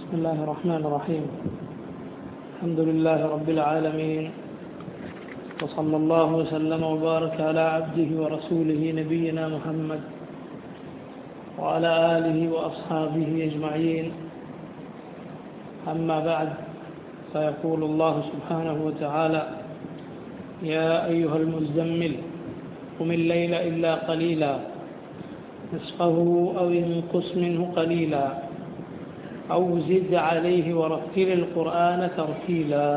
بسم الله الرحمن الرحيم الحمد لله رب العالمين وصلى الله وسلم وبارك على عبده ورسوله نبينا محمد وعلى آله وأصحابه أجمعين أما بعد فيقول الله سبحانه وتعالى يا أيها المزمل قم الليل إلا قليلا نصفه أو انقص منه قليلا أو زد عليه ورتل القرآن ترتيلا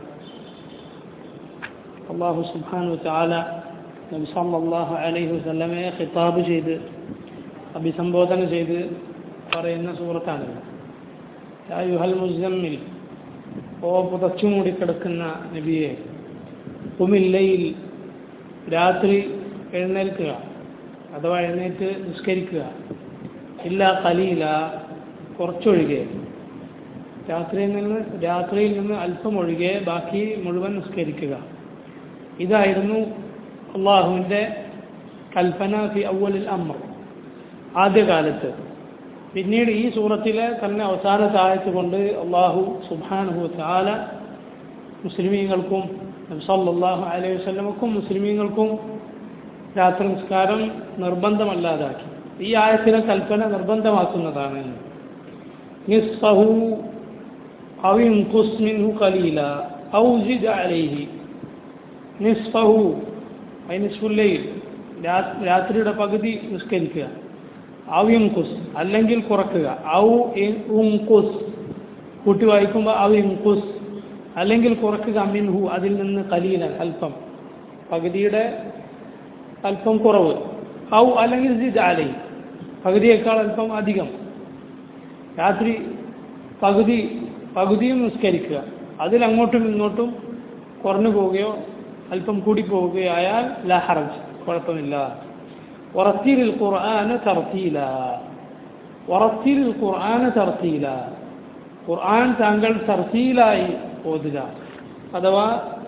الله سبحانه وتعالى നബി സല്ലല്ലാഹു അലൈഹി വസല്ലമയെ ഖിതാബ് ചെയ്ത് അഭിസംബോധന ചെയ്ത് പറയുന്ന സൂറത്താണ് യുഹൽ മുസമ്മിൽ ഓ പുതച്ചു മൂടിക്കിടക്കുന്ന നബിയെ ഉമില്ലയിൽ രാത്രി എഴുന്നേൽക്കുക അഥവാ എഴുന്നേറ്റ് നിസ്കരിക്കുക ഇല്ല കലീല കുറച്ചൊഴികെ രാത്രിയിൽ നിന്ന് രാത്രിയിൽ നിന്ന് അല്പം ഒഴികെ ബാക്കി മുഴുവൻ നിസ്കരിക്കുക ഇതായിരുന്നു അള്ളാഹുവിൻ്റെ കൽപ്പന ഫി അവലിൽ അമ്മ ആദ്യകാലത്ത് പിന്നീട് ഈ സൂറത്തിലെ തന്നെ അവസാനത്തെ ആയത്ത് കൊണ്ട് അള്ളാഹു സുബാനുഹു താല മുസ്ലിമീങ്ങൾക്കും സല്ലാഹു അലൈഹി വസ്ലമക്കും മുസ്ലിമീങ്ങൾക്കും രാത്രി നിസ്കാരം നിർബന്ധമല്ലാതാക്കി ഈ ആയത്തിലെ കൽപ്പന നിർബന്ധമാക്കുന്നതാണ് നിസ്ഫഹു أو ينقص منه قليلا أو زد عليه نصفه أي نصف الليل രാത്രിയുടെ പകുതി നിസ്കരിക്കുക ഔ ഇൻകുസ് അല്ലെങ്കിൽ കുറക്കുക ഔ ഉൻകുസ് കൂട്ടി വായിക്കുമ്പോൾ ഔ ഇൻകുസ് അല്ലെങ്കിൽ കുറക്കുക മിൻഹു അതിൽ നിന്ന് കലീലൻ അല്പം പകുതിയുടെ അല്പം കുറവ് ഔ അല്ലെങ്കിൽ സിദ് അലൈ പകുതിയേക്കാൾ അല്പം അധികം രാത്രി പകുതി പകുതിയും നിസ്കരിക്കുക അതിലങ്ങോട്ടും ഇങ്ങോട്ടും കുറഞ്ഞു പോവുകയോ അല്പം കൂടി പോവുകയോ ആയാൽ ലഹറജ് കുഴപ്പമില്ല ഉറത്തിരിൽ ഖുർആന തർത്തീല ഉറത്തിരിൽ ഖുർആന തർത്തീല ഖുർആൻ താങ്കൾ തർത്തീലായി ഓതുക അഥവാ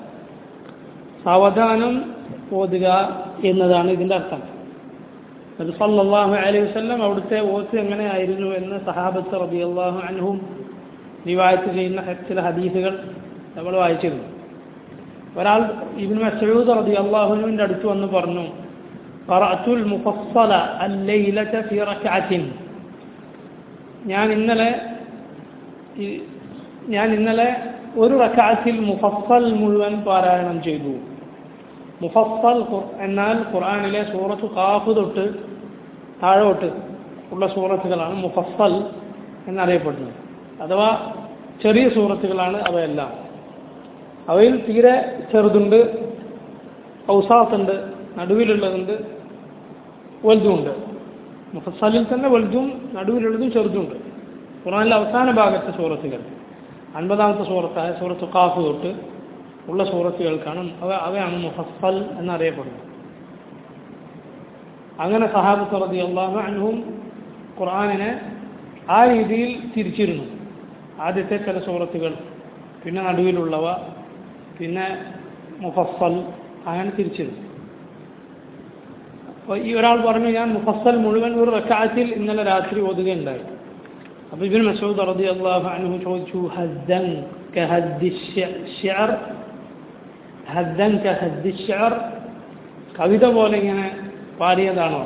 സാവധാനം ഓതുക എന്നതാണ് ഇതിൻ്റെ അർത്ഥം അത് സല്ലാഹു അലൈഹി വസ്ലം അവിടുത്തെ ഓത്ത് എങ്ങനെയായിരുന്നു എന്ന് സഹാബത്ത് റബി അള്ളാഹു അൻഹും റിവായത്ത് ചെയ്യുന്ന ചില ഹദീസുകൾ നമ്മൾ വായിച്ചിരുന്നു ഒരാൾ ഇബിൻ മസൂദ് റബി അള്ളാഹുവിൻ്റെ അടുത്ത് വന്ന് പറഞ്ഞു പറഅത്തുൽ മുഫസ്സല അല്ലൈലത ഫി റക്അത്തിൻ ഞാൻ ഇന്നലെ ഞാൻ ഇന്നലെ ഒരു റക്അത്തിൽ മുഫസ്സൽ മുഴുവൻ പാരായണം ചെയ്തു മുഫസ്സൽ എന്നാൽ ഖുർആനിലെ സൂറത്ത് കാഫ് തൊട്ട് താഴോട്ട് ഉള്ള സൂറത്തുകളാണ് മുഫസ്സൽ എന്നറിയപ്പെടുന്നത് അഥവാ ചെറിയ സൂറത്തുകളാണ് അവയെല്ലാം അവയിൽ തീരെ ചെറുതുണ്ട് ഔസാത്തുണ്ട് നടുവിലുള്ളതുണ്ട് വലുതുമുണ്ട് മുഫസ്സലിൽ തന്നെ വലുതും നടുവിലുള്ളതും ചെറുതുണ്ട് ഖുറാനിലെ അവസാന ഭാഗത്തെ സൂറത്തുകൾ അൻപതാമത്തെ സൂറത്തായ സൂറത്ത് കാഫ് തൊട്ട് ഉള്ള സൂറത്തുകൾക്കാണ് അവ അവയാണ് മുഫസ്സൽ എന്നറിയപ്പെടുന്നത് അങ്ങനെ സഹാബത്ത് റതി അള്ളാഹു അൻഹും ഖുർആാനിനെ ആ രീതിയിൽ തിരിച്ചിരുന്നു ആദ്യത്തെ ചില സൂറത്തുകൾ പിന്നെ നടുവിലുള്ളവ പിന്നെ മുഫസ്സൽ അങ്ങനെ തിരിച്ചിരുന്നു അപ്പോൾ ഈ ഒരാൾ പറഞ്ഞു ഞാൻ മുഫസ്സൽ മുഴുവൻ ഒരു റക്കാത്തിൽ ഇന്നലെ രാത്രി ഓതുകയുണ്ടായി അപ്പോൾ ഇബിൻ മസൂദ് റതി അള്ളാഹു അൻഹു ചോദിച്ചു ഹദ്ദൻ ഷിയർ ഹദ്ദൻ ഷിയർ കവിത പോലെ ഇങ്ങനെ പാടിയതാണോ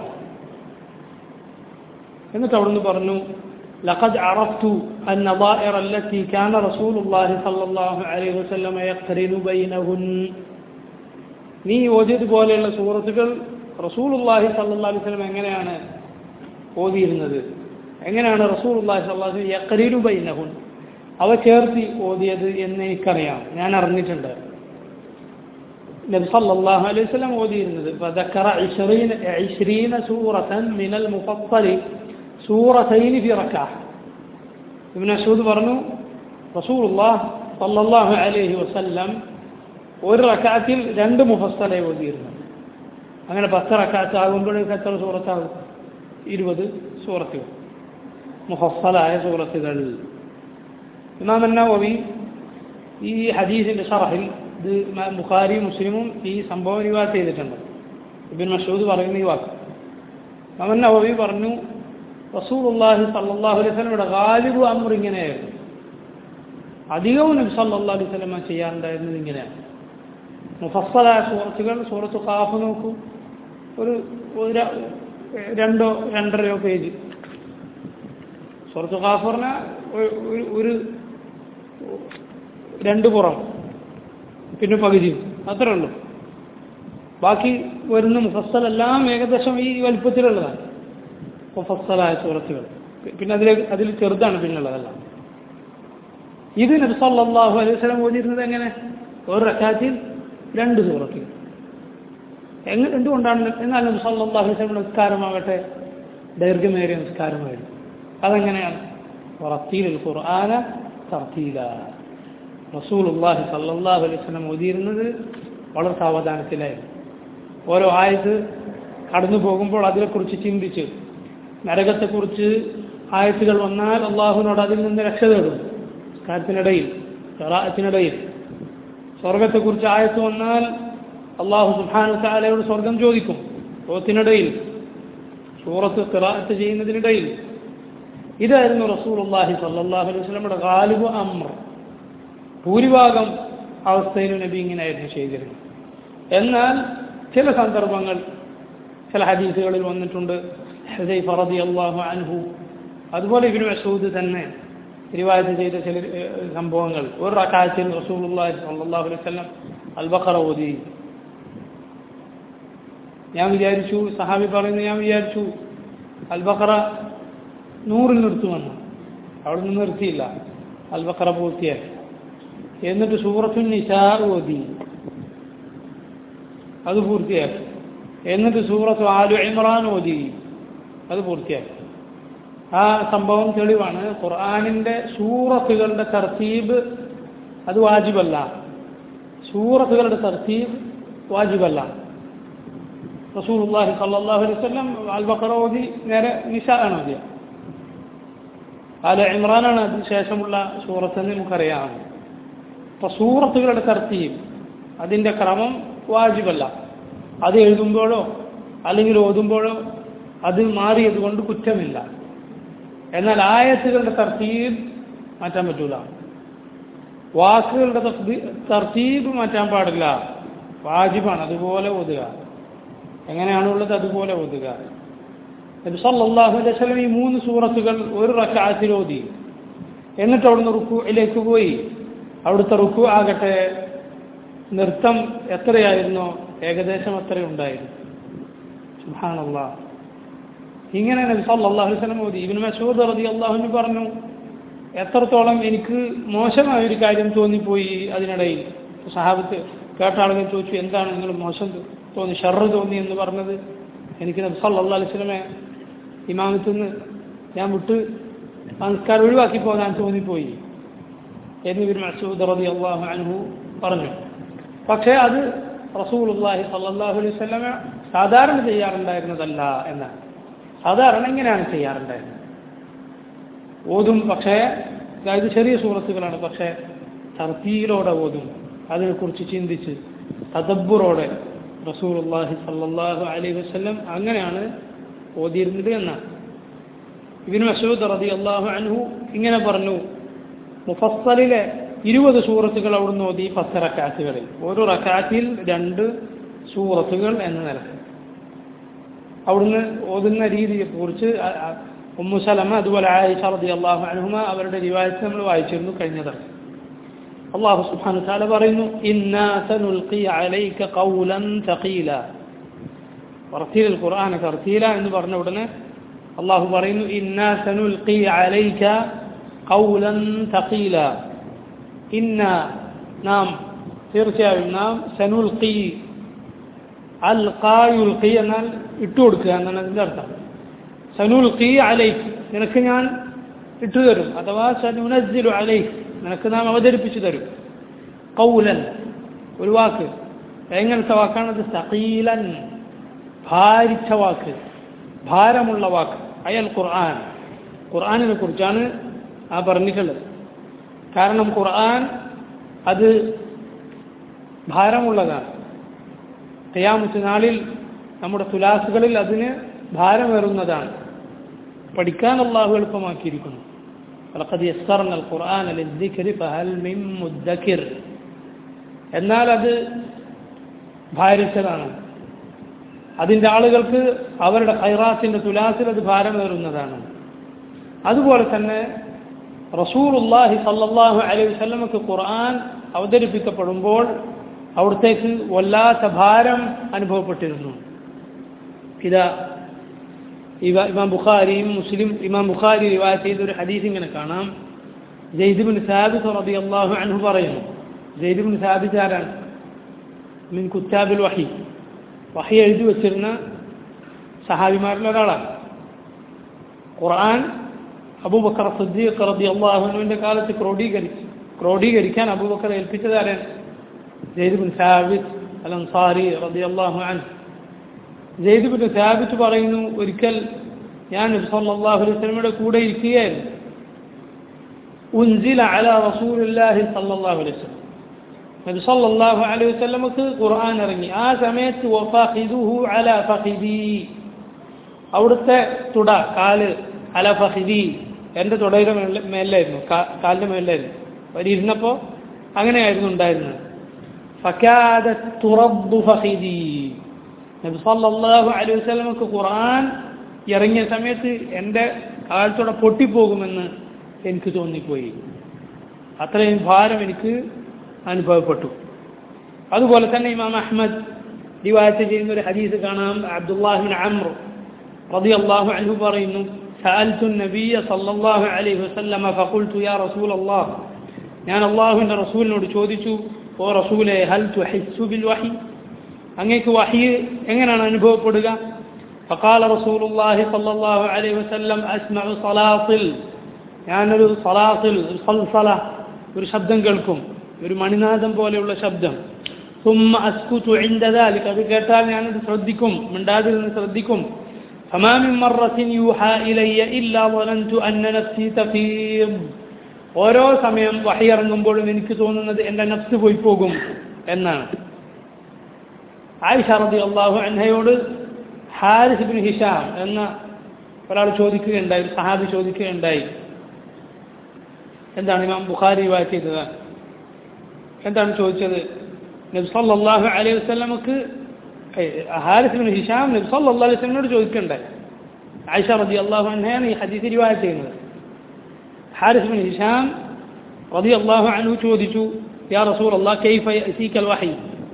എന്നിട്ട് അവിടുന്ന് പറഞ്ഞു لقد عرفت النظائر التي كان رسول الله صلى الله عليه وسلم يقترن بينهن നീ ഓതിയതുപോലെയുള്ള സൂറത്തുകൾ റസൂലുല്ലാഹി സല്ലാ അലൈഹി സ്വലം എങ്ങനെയാണ് ഓതിയിരുന്നത് എങ്ങനെയാണ് റസൂലുല്ലാഹി സല്ലാ വസ്ലം യക്കരീരു ബൈനഹുൻ അവ ചേർത്തി ഓതിയത് എന്ന് എനിക്കറിയാം ഞാൻ അറിഞ്ഞിട്ടുണ്ട് നബി സല്ലല്ലാഹു അലൈഹി വസല്ലം ഓതിയിരുന്നത് فذكر 20 20 سورة من المفصل സൂറത്തൈനി ഫി റക്അ ഇബ്നു മസ്ഊദ് പറഞ്ഞു റസൂലുള്ളാഹ് സല്ലല്ലാഹു അലൈഹി വസല്ലം ഒരു റക്അത്തിൽ രണ്ട് മുഫസ്സലെ ഓതിയിരുന്നു അങ്ങനെ പത്ത് റക്അത്ത് ആകുമ്പോഴേക്ക് എത്ര സൂറത്താകും ഇരുപത് സൂറത്തുകൾ മുഫസ്സലായ സൂറത്തുകൾ ഇമാം നവവി ഈ ഹദീസിന്റെ ഷറഹിൽ ഇത് ബുഖാരി മുസ്ലിമും ഈ സംഭവം റിവാത്ത് ചെയ്തിട്ടുണ്ട് ഇബിൻ മഷൂദ് പറയുന്ന ഈ വാക്ക് ഇമാം നവവി പറഞ്ഞു റസൂലുള്ളാഹി സല്ലല്ലാഹു അലൈഹി വസല്ലമയുടെ ഗാലിബ് അമ്ർ ഇങ്ങനെയായിരുന്നു അധികവും നബി സല്ലല്ലാഹു അലൈഹി വസല്ലമ ചെയ്യാറുണ്ടായിരുന്നത് ഇങ്ങനെയാണ് മുഫസ്സലായ സൂറത്തുകൾ സൂറത്ത് കാഫ് നോക്കൂ ഒരു ഒരു ര- രണ്ടോ രണ്ടരയോ പേജ് സൂറത്ത് കാഫ് പറഞ്ഞാൽ ഒരു- ഒരു രണ്ട് പുറം പിന്നെ പകുതിയും അത്രേ ഉള്ളൂ ബാക്കി വരുന്ന മുഫസ്സലെല്ലാം ഏകദേശം ഈ വലുപ്പത്തിലുള്ളതാണ് മുഫസ്സലായ സൂറത്തുകൾ പിന്നെ അതിൽ അതിൽ ചെറുതാണ് പിന്നുള്ളതെല്ലാം ഇത് നബി സല്ലല്ലാഹു അലൈഹി വസല്ലം ഓതിയിരുന്നത് എങ്ങനെ ഒരു റക്കാത്തിൽ രണ്ട് സൂറത്തിൽ എങ്ങനെ എന്തുകൊണ്ടാണ് എന്നാൽ നബി സല്ലല്ലാഹു അലൈഹി വസല്ലം നിസ്കാരമാകട്ടെ ദൈർഘ്യമേറിയ നിസ്കാരമായിരുന്നു അതെങ്ങനെയാണ് റത്തീൽ ഖുർആന തർത്തീല റസൂലുള്ളാഹി സല്ലല്ലാഹു അലൈഹി വസല്ലം ഓതിയിരുന്നത് വളരെ സാവധാനത്തിലായിരുന്നു ഓരോ ആയത്ത് കടന്നു പോകുമ്പോൾ അതിനെക്കുറിച്ച് ചിന്തിച്ച് നരകത്തെക്കുറിച്ച് ആയത്തുകൾ വന്നാൽ അള്ളാഹുവിനോട് അതിൽ നിന്ന് രക്ഷ തേടും കാര്യത്തിനിടയിൽ ഖിറാഅത്തിനിടയിൽ സ്വർഗത്തെക്കുറിച്ച് ആയത്ത് വന്നാൽ അള്ളാഹു സുബ്ഹാനഹു തആലയോട് സ്വർഗം ചോദിക്കും ഓത്തിനിടയിൽ സൂറത്ത് ഖിറാഅത്ത് ചെയ്യുന്നതിനിടയിൽ ഇതായിരുന്നു റസൂലുള്ളാഹി സ്വല്ലല്ലാഹു അലൈഹി വസല്ലമയുടെ ഗാലിബ് അമ്ര ഭൂരിഭാഗം അവസ്ഥയിലും നബി ഇങ്ങനെയായിരുന്നു ചെയ്തിരുന്നത് എന്നാൽ ചില സന്ദർഭങ്ങൾ ചില ഹദീസുകളിൽ വന്നിട്ടുണ്ട് ഹുദൈഫ റളിയല്ലാഹു അൻഹു അതുപോലെ ഇബ്നു മസ്ഊദ് തന്നെ റിവായത്ത് ചെയ്ത ചില ഏഹ്, സംഭവങ്ങൾ ഒരു റക്കാത്തിൽ റസൂലുള്ളാഹി സ്വല്ലല്ലാഹു അലൈഹി വസല്ലം അൽ ബഖറ ഓതി ഞാൻ വിചാരിച്ചു സഹാബി പറയുന്നു ഞാൻ വിചാരിച്ചു അൽ ബഖറ നൂറിൽ നിർത്തുമെന്ന് അവിടെ നിന്ന് നിർത്തിയില്ല അൽ ബഖറ പൂർത്തിയാക്കി എന്നിട്ട് സൂറത്തു നിസാ ഓതി അത് പൂർത്തിയാക്കി എന്നിട്ട് സൂറത്ത് ആലു ഇമ്രാൻ ഓതി അത് പൂർത്തിയാക്കി ആ സംഭവം തെളിവാണ് ഖുർആാനിൻ്റെ സൂറത്തുകളുടെ തർത്തീബ് അത് വാജിബല്ല സൂറത്തുകളുടെ തർത്തീബ് വാജിബല്ല റസൂലുള്ളാഹി സല്ലല്ലാഹു അലൈഹി വസല്ലം അൽ ബഖറ ഓതി നേരെ നിസാ ആണ് ഓതിയ ആല ഇമ്രാനാണ് അതിന് ശേഷമുള്ള സൂറത്തെന്ന് നമുക്കറിയാം അപ്പോൾ സൂറത്തുകളുടെ തർത്തീബ് അതിൻ്റെ ക്രമം വാജിബല്ല അത് എഴുതുമ്പോഴോ അല്ലെങ്കിൽ ഓതുമ്പോഴോ അത് മാറിയത് കൊണ്ട് കുറ്റമില്ല എന്നാൽ ആയത്തുകളുടെ തർത്തീബ് മാറ്റാൻ പറ്റൂല വാക്കുകളുടെ തസ്ബീ- തർത്തീബ് മാറ്റാൻ പാടില്ല വാജിബാണ് അതുപോലെ ഓതുക എങ്ങനെയാണുള്ളത് അതുപോലെ ഓതുക നബി സല്ലല്ലാഹു അലൈഹി വസല്ലം ഈ മൂന്ന് സൂറത്തുകൾ ഒരു റക്അത്തിൽ ഓതി എന്നിട്ട് അവിടുന്ന് റുക്കുയിലേക്ക് പോയി അവിടുത്തെ റുക്കു ആകട്ടെ നൃത്തം എത്രയായിരുന്നോ ഏകദേശം അത്ര ഉണ്ടായിരുന്നു സുബ്ഹാനല്ലാഹ് ഇങ്ങനെ നബി സല്ലല്ലാഹു അലൈഹി വസല്ലം ഓതി ഇബ്നു മസ്ഊദ് റളിയല്ലാഹു അൻഹു പറഞ്ഞു എത്രത്തോളം എനിക്ക് മോശമായ ഒരു കാര്യം തോന്നിപ്പോയി അതിനിടയിൽ സഹാബത്ത് കേട്ട ആളുകൾ ചോദിച്ചു എന്താണ് നിങ്ങൾ മോശം തോന്നി ഷർറ് തോന്നി എന്ന് പറഞ്ഞത് എനിക്ക് നബി സല്ലല്ലാഹു അലൈഹി വസല്ലമെ ഇമാമത്തിൽ നിന്ന് ഞാൻ വിട്ട് ആ നിസ്കാരം ഒഴിവാക്കി പോകാൻ തോന്നിപ്പോയി എന്ന് ഇബ്നു മസ്ഊദ് റളിയല്ലാഹു അൻഹു പറഞ്ഞു പക്ഷേ അത് റസൂലുള്ളാഹി സ്വല്ലല്ലാഹു അലൈഹി വസല്ലമ സാധാരണ ചെയ്യാറുണ്ടായിരുന്നതല്ല എന്നാണ് സാധാരണ ഇങ്ങനെയാണ് ചെയ്യാറുണ്ടായിരുന്നത് ഓതും പക്ഷേ അതായത് ചെറിയ സൂറത്തുകളാണ് പക്ഷേ തർത്തീലോടെ ഓതും അതിനെക്കുറിച്ച് ചിന്തിച്ച് തദബ്ബുറോടെ റസൂലുള്ളാഹി സ്വല്ലല്ലാഹു അലൈഹി വസല്ലം അങ്ങനെയാണ് ഓതിയിരുന്നത് എന്നാണ് ഇബിന് മസൂദ് റളിയല്ലാഹു അൻഹു ഇങ്ങനെ പറഞ്ഞു മുഫസ്സലിലെ ഇരുപത് സൂറത്തുകൾ അവിടുന്ന് ഓതി പത്ത് റക്കാത്തുകളിൽ ഒരു റക്കാത്തിൽ രണ്ട് സൂറത്തുകൾ എന്ന നിലക്ക് അവിടുന്ന് ഓതുന്ന രീതിയെക്കുറിച്ച് അ- അ- ഉമ്മു സലമ അതുപോലെ ആയിഷ റളിയല്ലാഹു അൻഹുമ അവരുടെ റിവായത്ത് നമ്മൾ വായിച്ചിരുന്നു കഴിഞ്ഞതാണ് അള്ളാഹു സുബ്ഹാനഹു വതആല പറയുന്നു ഇന്നാ സനുൽഖി അലൈക ഖൗലൻ തഖീല വർത്തീൽ ഖുർആന തർത്തീല എന്ന് പറഞ്ഞ ഉടനെ അള്ളാഹു പറയുന്നു ഇന്നാ സനുൽഖി അലൈക ഖൗലൻ തഖീല ഇന്ന നാം തീർച്ചയായും നാം സനുൽഖി അൽഖായുൽഖി എന്നാൽ ഇട്ടുകൊടുക്കുക എന്നാണ് അതിൻ്റെ അർത്ഥം സനുൽഖി അലൈക്ക് നിനക്ക് ഞാൻ ഇട്ടുതരും അഥവാ സനുനസ്സിലു അലൈക്ക് നിനക്ക് നാം അവതരിപ്പിച്ചു തരും കൗലൻ ഒരു വാക്ക് എങ്ങനത്തെ വാക്കാണത് സഖീലൻ ഭാരിച്ച വാക്ക് ഭാരമുള്ള വാക്ക് അയൽ ഖുർആൻ ഖുർആനിനെ കുറിച്ചാണ് ആ പറഞ്ഞിട്ടുള്ളത് കാരണം ഖുർആൻ അത് ഭാരമുള്ളതാണ് ഖിയാമത്ത് നാളിൽ നമ്മുടെ തുലാസുകളിൽ അതിന് ഭാരമേറുന്നതാണ് പഠിക്കാൻ അള്ളാഹു എളുപ്പമാക്കിയിരിക്കുന്നു ولقد يسرنا القرآن للذكر فهل من مدكر എന്നാൽ അത് ഭാരിച്ചതാണ് അതിൻ്റെ ആളുകൾക്ക് അവരുടെ ഖൈറാത്തിൻ്റെ തുലാസിൽ അത് ഭാരമേറുന്നതാണ് അതുപോലെ തന്നെ റസൂലുല്ലാഹി സല്ലല്ലാഹു അലൈഹി വസല്ലമക്ക് ഖുർആൻ അവതരിപ്പിക്കപ്പെടുമ്പോൾ അവിടത്തേക്ക് വല്ലാത്ത ഭാരം അനുഭവപ്പെട്ടിരുന്നു ഇതാ ഇവ ഇമാം ബുഖാരിയും മുസ്ലിം ഇമാം ബുഖാരി റിവായ ചെയ്ത ഒരു ഹദീസ് ഇങ്ങനെ കാണാം ജയ്ദിബിൻ സാബിത്ത് റളിയല്ലാഹു അൻഹു പറയുന്നു ജയ്ദിബിൻ സാബിത്ത് ആരാണ് മിൻ കുത്താബിൽ വഹി വഹി എഴുതി വച്ചിരുന്ന സഹാബിമാരിൽ ഒരാളാണ് ഖുർആൻ അബൂബക്കർ സിദ്ദീഖ് റളിയല്ലാഹു അൻഹുവിന്റെ കാലത്ത് ക്രോഡീകരിച്ചു ക്രോഡീകരിക്കാൻ അബൂബക്കർ ഏൽപ്പിച്ചത് ആരാണ് ജയ്ദിബിൻ സാബിത്ത് അൽ അൻസാരി റളിയല്ലാഹു അൻഹു ജയ്ദ് ബിൻ സാബിത്ത് പറയുന്നു ഒരിക്കൽ ഞാൻ നബി സല്ലല്ലാഹു അലൈഹി വസല്ലമയുടെ കൂടെ ഇരിക്കുകയായിരുന്നു ഉൻസില അല റസൂലുള്ളാഹി സല്ലല്ലാഹു അലൈഹി വസല്ലം നബി സല്ലല്ലാഹു അലൈഹി വസല്ലമക്ക് ഖുർആൻ ഇറങ്ങി ആ സമയത്ത് വഫഖിദുഹു അല ഫഖിദി അവിടുത്തെ തുട കാല് അല ഫഖിദി എൻ്റെ തുടയുടെ മേലെ മേലായിരുന്നു കാലിൻ്റെ മേലായിരുന്നു അവർ ഇരുന്നപ്പോൾ അങ്ങനെയായിരുന്നു ഉണ്ടായിരുന്നത് ഫക്കാദ തുറബ്ബു ഫഖിദി നബി സല്ലല്ലാഹു അലൈഹി വസല്ലമക്ക് ഖുർആൻ ഇറങ്ങിയ സമയത്ത് എൻ്റെ കാലത്തോടെ പൊട്ടിപ്പോകുമെന്ന് എനിക്ക് തോന്നിപ്പോയി അത്രയും ഭാരം എനിക്ക് അനുഭവപ്പെട്ടു അതുപോലെ തന്നെ ഇമാം അഹ്മദ് റിവായത്ത് ചെയ്യുന്ന ഒരു ഹദീസ് കാണാം അബ്ദുല്ലാഹിബിൻ അമ്ര റളിയല്ലാഹു അൻഹു പറയുന്നു سألت النبي صلى الله عليه وسلم فقلت يا رسول الله ഞാൻ അള്ളാഹുവിൻ്റെ റസൂലിനോട് ചോദിച്ചു ഓ റസൂലെ ഹൽ തുഹിസ്സു ബിൽ വഹി അങ്ങേക്ക് വഹി എങ്ങനെയാണ് അനുഭവപ്പെടുക فقال رسول الله صلى الله عليه وسلم أسمع صلاصل ഞാനൊരു സലാസിൽ സൽസല ഒരു ശബ്ദം കേൾക്കും ഒരു മണിനാഥം പോലെയുള്ള ശബ്ദം ثم أسكت عند ذلك അത് കേട്ടാൽ ഞാനത് ശ്രദ്ധിക്കും മിണ്ടാതിരുന്ന് ശ്രദ്ധിക്കും فما من مرة يوحى إلي إلا ظننت أن نفسي تفيض ഓരോ സമയം വഹി ഇറങ്ങുമ്പോഴും എനിക്ക് തോന്നുന്നത് എൻ്റെ നഫ്സ് പോയി പോകും എന്നാണ് ആയിഷ റബി അള്ളാഹു അൻഹയോട് ഹാരിസ് ബിൻ ഹിഷാം എന്ന ഒരാൾ ചോദിക്കുകയുണ്ടായി ഒരു സഹാബി ചോദിക്കുകയുണ്ടായി എന്താണ് ഇമാം ബുഖാരി വായിച്ച ചെയ്തത് എന്താണ് ചോദിച്ചത് നബി സല്ലല്ലാഹു അലൈഹി വസല്ലമക്ക് ഹാരിസ് ബിൻ ഹിഷാം നബി സല്ലല്ലാഹു അലൈഹി വസല്ലമയോട് ചോദിക്കുകയുണ്ടായി ആയിഷ റബി അള്ളാഹു അൻഹയാണ് ഈ ഹദീസ് റിവായ ചെയ്യുന്നത് ഹാരിസ് ബിൻ ഹിഷാം റബി അള്ളാഹു അൻഹു ചോദിച്ചു യാ റസൂൽ അള്ളാഹ് കൈഫ യഅതീകൽ വഹി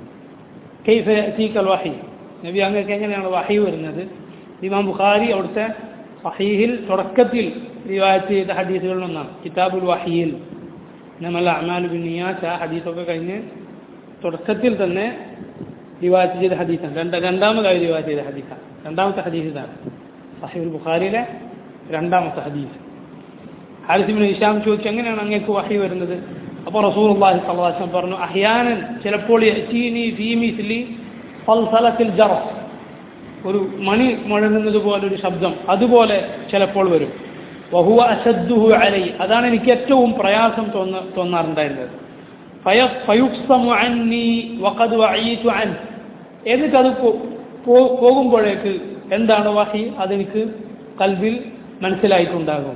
കൈഫ യഅതീകൽ വഹി നബി അങ്ങക്ക് എങ്ങനെയാണ് വഹി വരുന്നത് ഇമാം ബുഖാരി അവിടുത്തെ സഹീഹിൽ തുടക്കത്തിൽ റിവായത്ത് ചെയ്ത ഹദീസുകളിൽ ഒന്നാണ് കിതാബുൽ വഹിയിൽ നമ്മൾ അമാലു ബിൻ നിയാസ് ആ ഹദീസൊക്കെ കഴിഞ്ഞ് തുടക്കത്തിൽ തന്നെ റിവായത്ത് ചെയ്ത ഹദീസാണ് രണ്ട് രണ്ടാമതായി റിവായത്ത് ചെയ്ത ഹദീസാണ് രണ്ടാമത്തെ ഹദീസ് ഇതാണ് സഹീൽ ബുഖാരിയിലെ രണ്ടാമത്തെ ഹദീസ് ഹാരിസിബിൻ ഇഷാം ചോദിച്ചു എങ്ങനെയാണ് അങ്ങേക്ക് വഹി വരുന്നത് അപ്പോൾ റസൂൽ അള്ളാഹി സല്ലാസ്ലം പറഞ്ഞു അഹ്യാനൻ ചിലപ്പോൾ യഅ്തീനി ഫീ മിസ്ലി ഫൽസലത്തിൽ ജറസ് ഒരു മണി മുഴങ്ങുന്നത് പോലെ ഒരു ശബ്ദം അതുപോലെ ചിലപ്പോൾ വരും വഹുവ അശദ്ദുഹു അലൈ അതാണ് എനിക്ക് ഏറ്റവും പ്രയാസം തോന്ന തോന്നാറുണ്ടായിരുന്നത് ഫയ- ഫയുക്സമു അന്നി വഖദ് വഅയീതു അൻ എന്നിട്ട് അത് പോ- പോ- പോകുമ്പോഴേക്ക് എന്താണ് വഹി അതെനിക്ക് കൽബിൽ മനസ്സിലായിട്ടുണ്ടാകും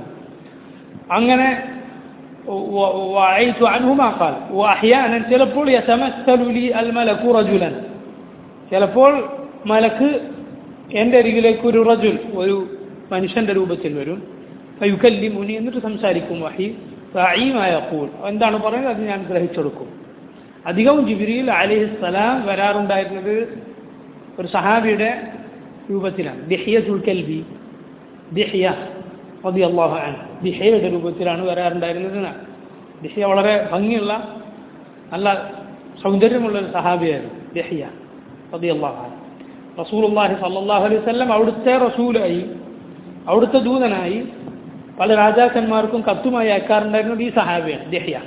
അങ്ങനെ വ- വഅയീതു അൻഹു മാ ഖാൽ വഅഹ്യാനൻ ചിലപ്പോൾ യതമസ്സലു ലി അൽ മലക്കു റജുലൻ ചിലപ്പോൾ മലക്ക് എൻ്റെ അരികിലേക്ക് ഒരു റജുൽ ഒരു മനുഷ്യന്റെ രൂപത്തിൽ വരും ഫയുക്കല്ലി മുനി എന്നിട്ട് സംസാരിക്കും വഹി ഫഈമായ ഖൂൽ എന്താണ് പറയുന്നത് അത് ഞാൻ ഗ്രഹിച്ചെടുക്കും അധികവും ജിബ്രീൽ അലൈഹിസ്സലാം വരാറുണ്ടായിരുന്നത് ഒരു സഹാബിയുടെ രൂപത്തിലാണ് ദിഹ്യത്തുൽ കൽബി ദിഹ്യ റളിയല്ലാഹു അൻഹു ദിഹ്യയുടെ രൂപത്തിലാണ് വരാറുണ്ടായിരുന്നത് എന്നാണ് ദിഹ്യ വളരെ ഭംഗിയുള്ള നല്ല സൗന്ദര്യമുള്ള ഒരു സഹാബിയായിരുന്നു ദിഹ്യ റളിയല്ലാഹു അൻഹു റസൂലുള്ളാഹി സ്വല്ലല്ലാഹു അലൈഹി വസല്ലം അവിടുത്തെ റസൂലായി അവിടുത്തെ ദൂതനായി പല രാജാക്കന്മാർക്കും കത്തുമായി അയക്കാറുണ്ടായിരുന്നത് ഈ സഹാബിയാണ് ദഹ്യ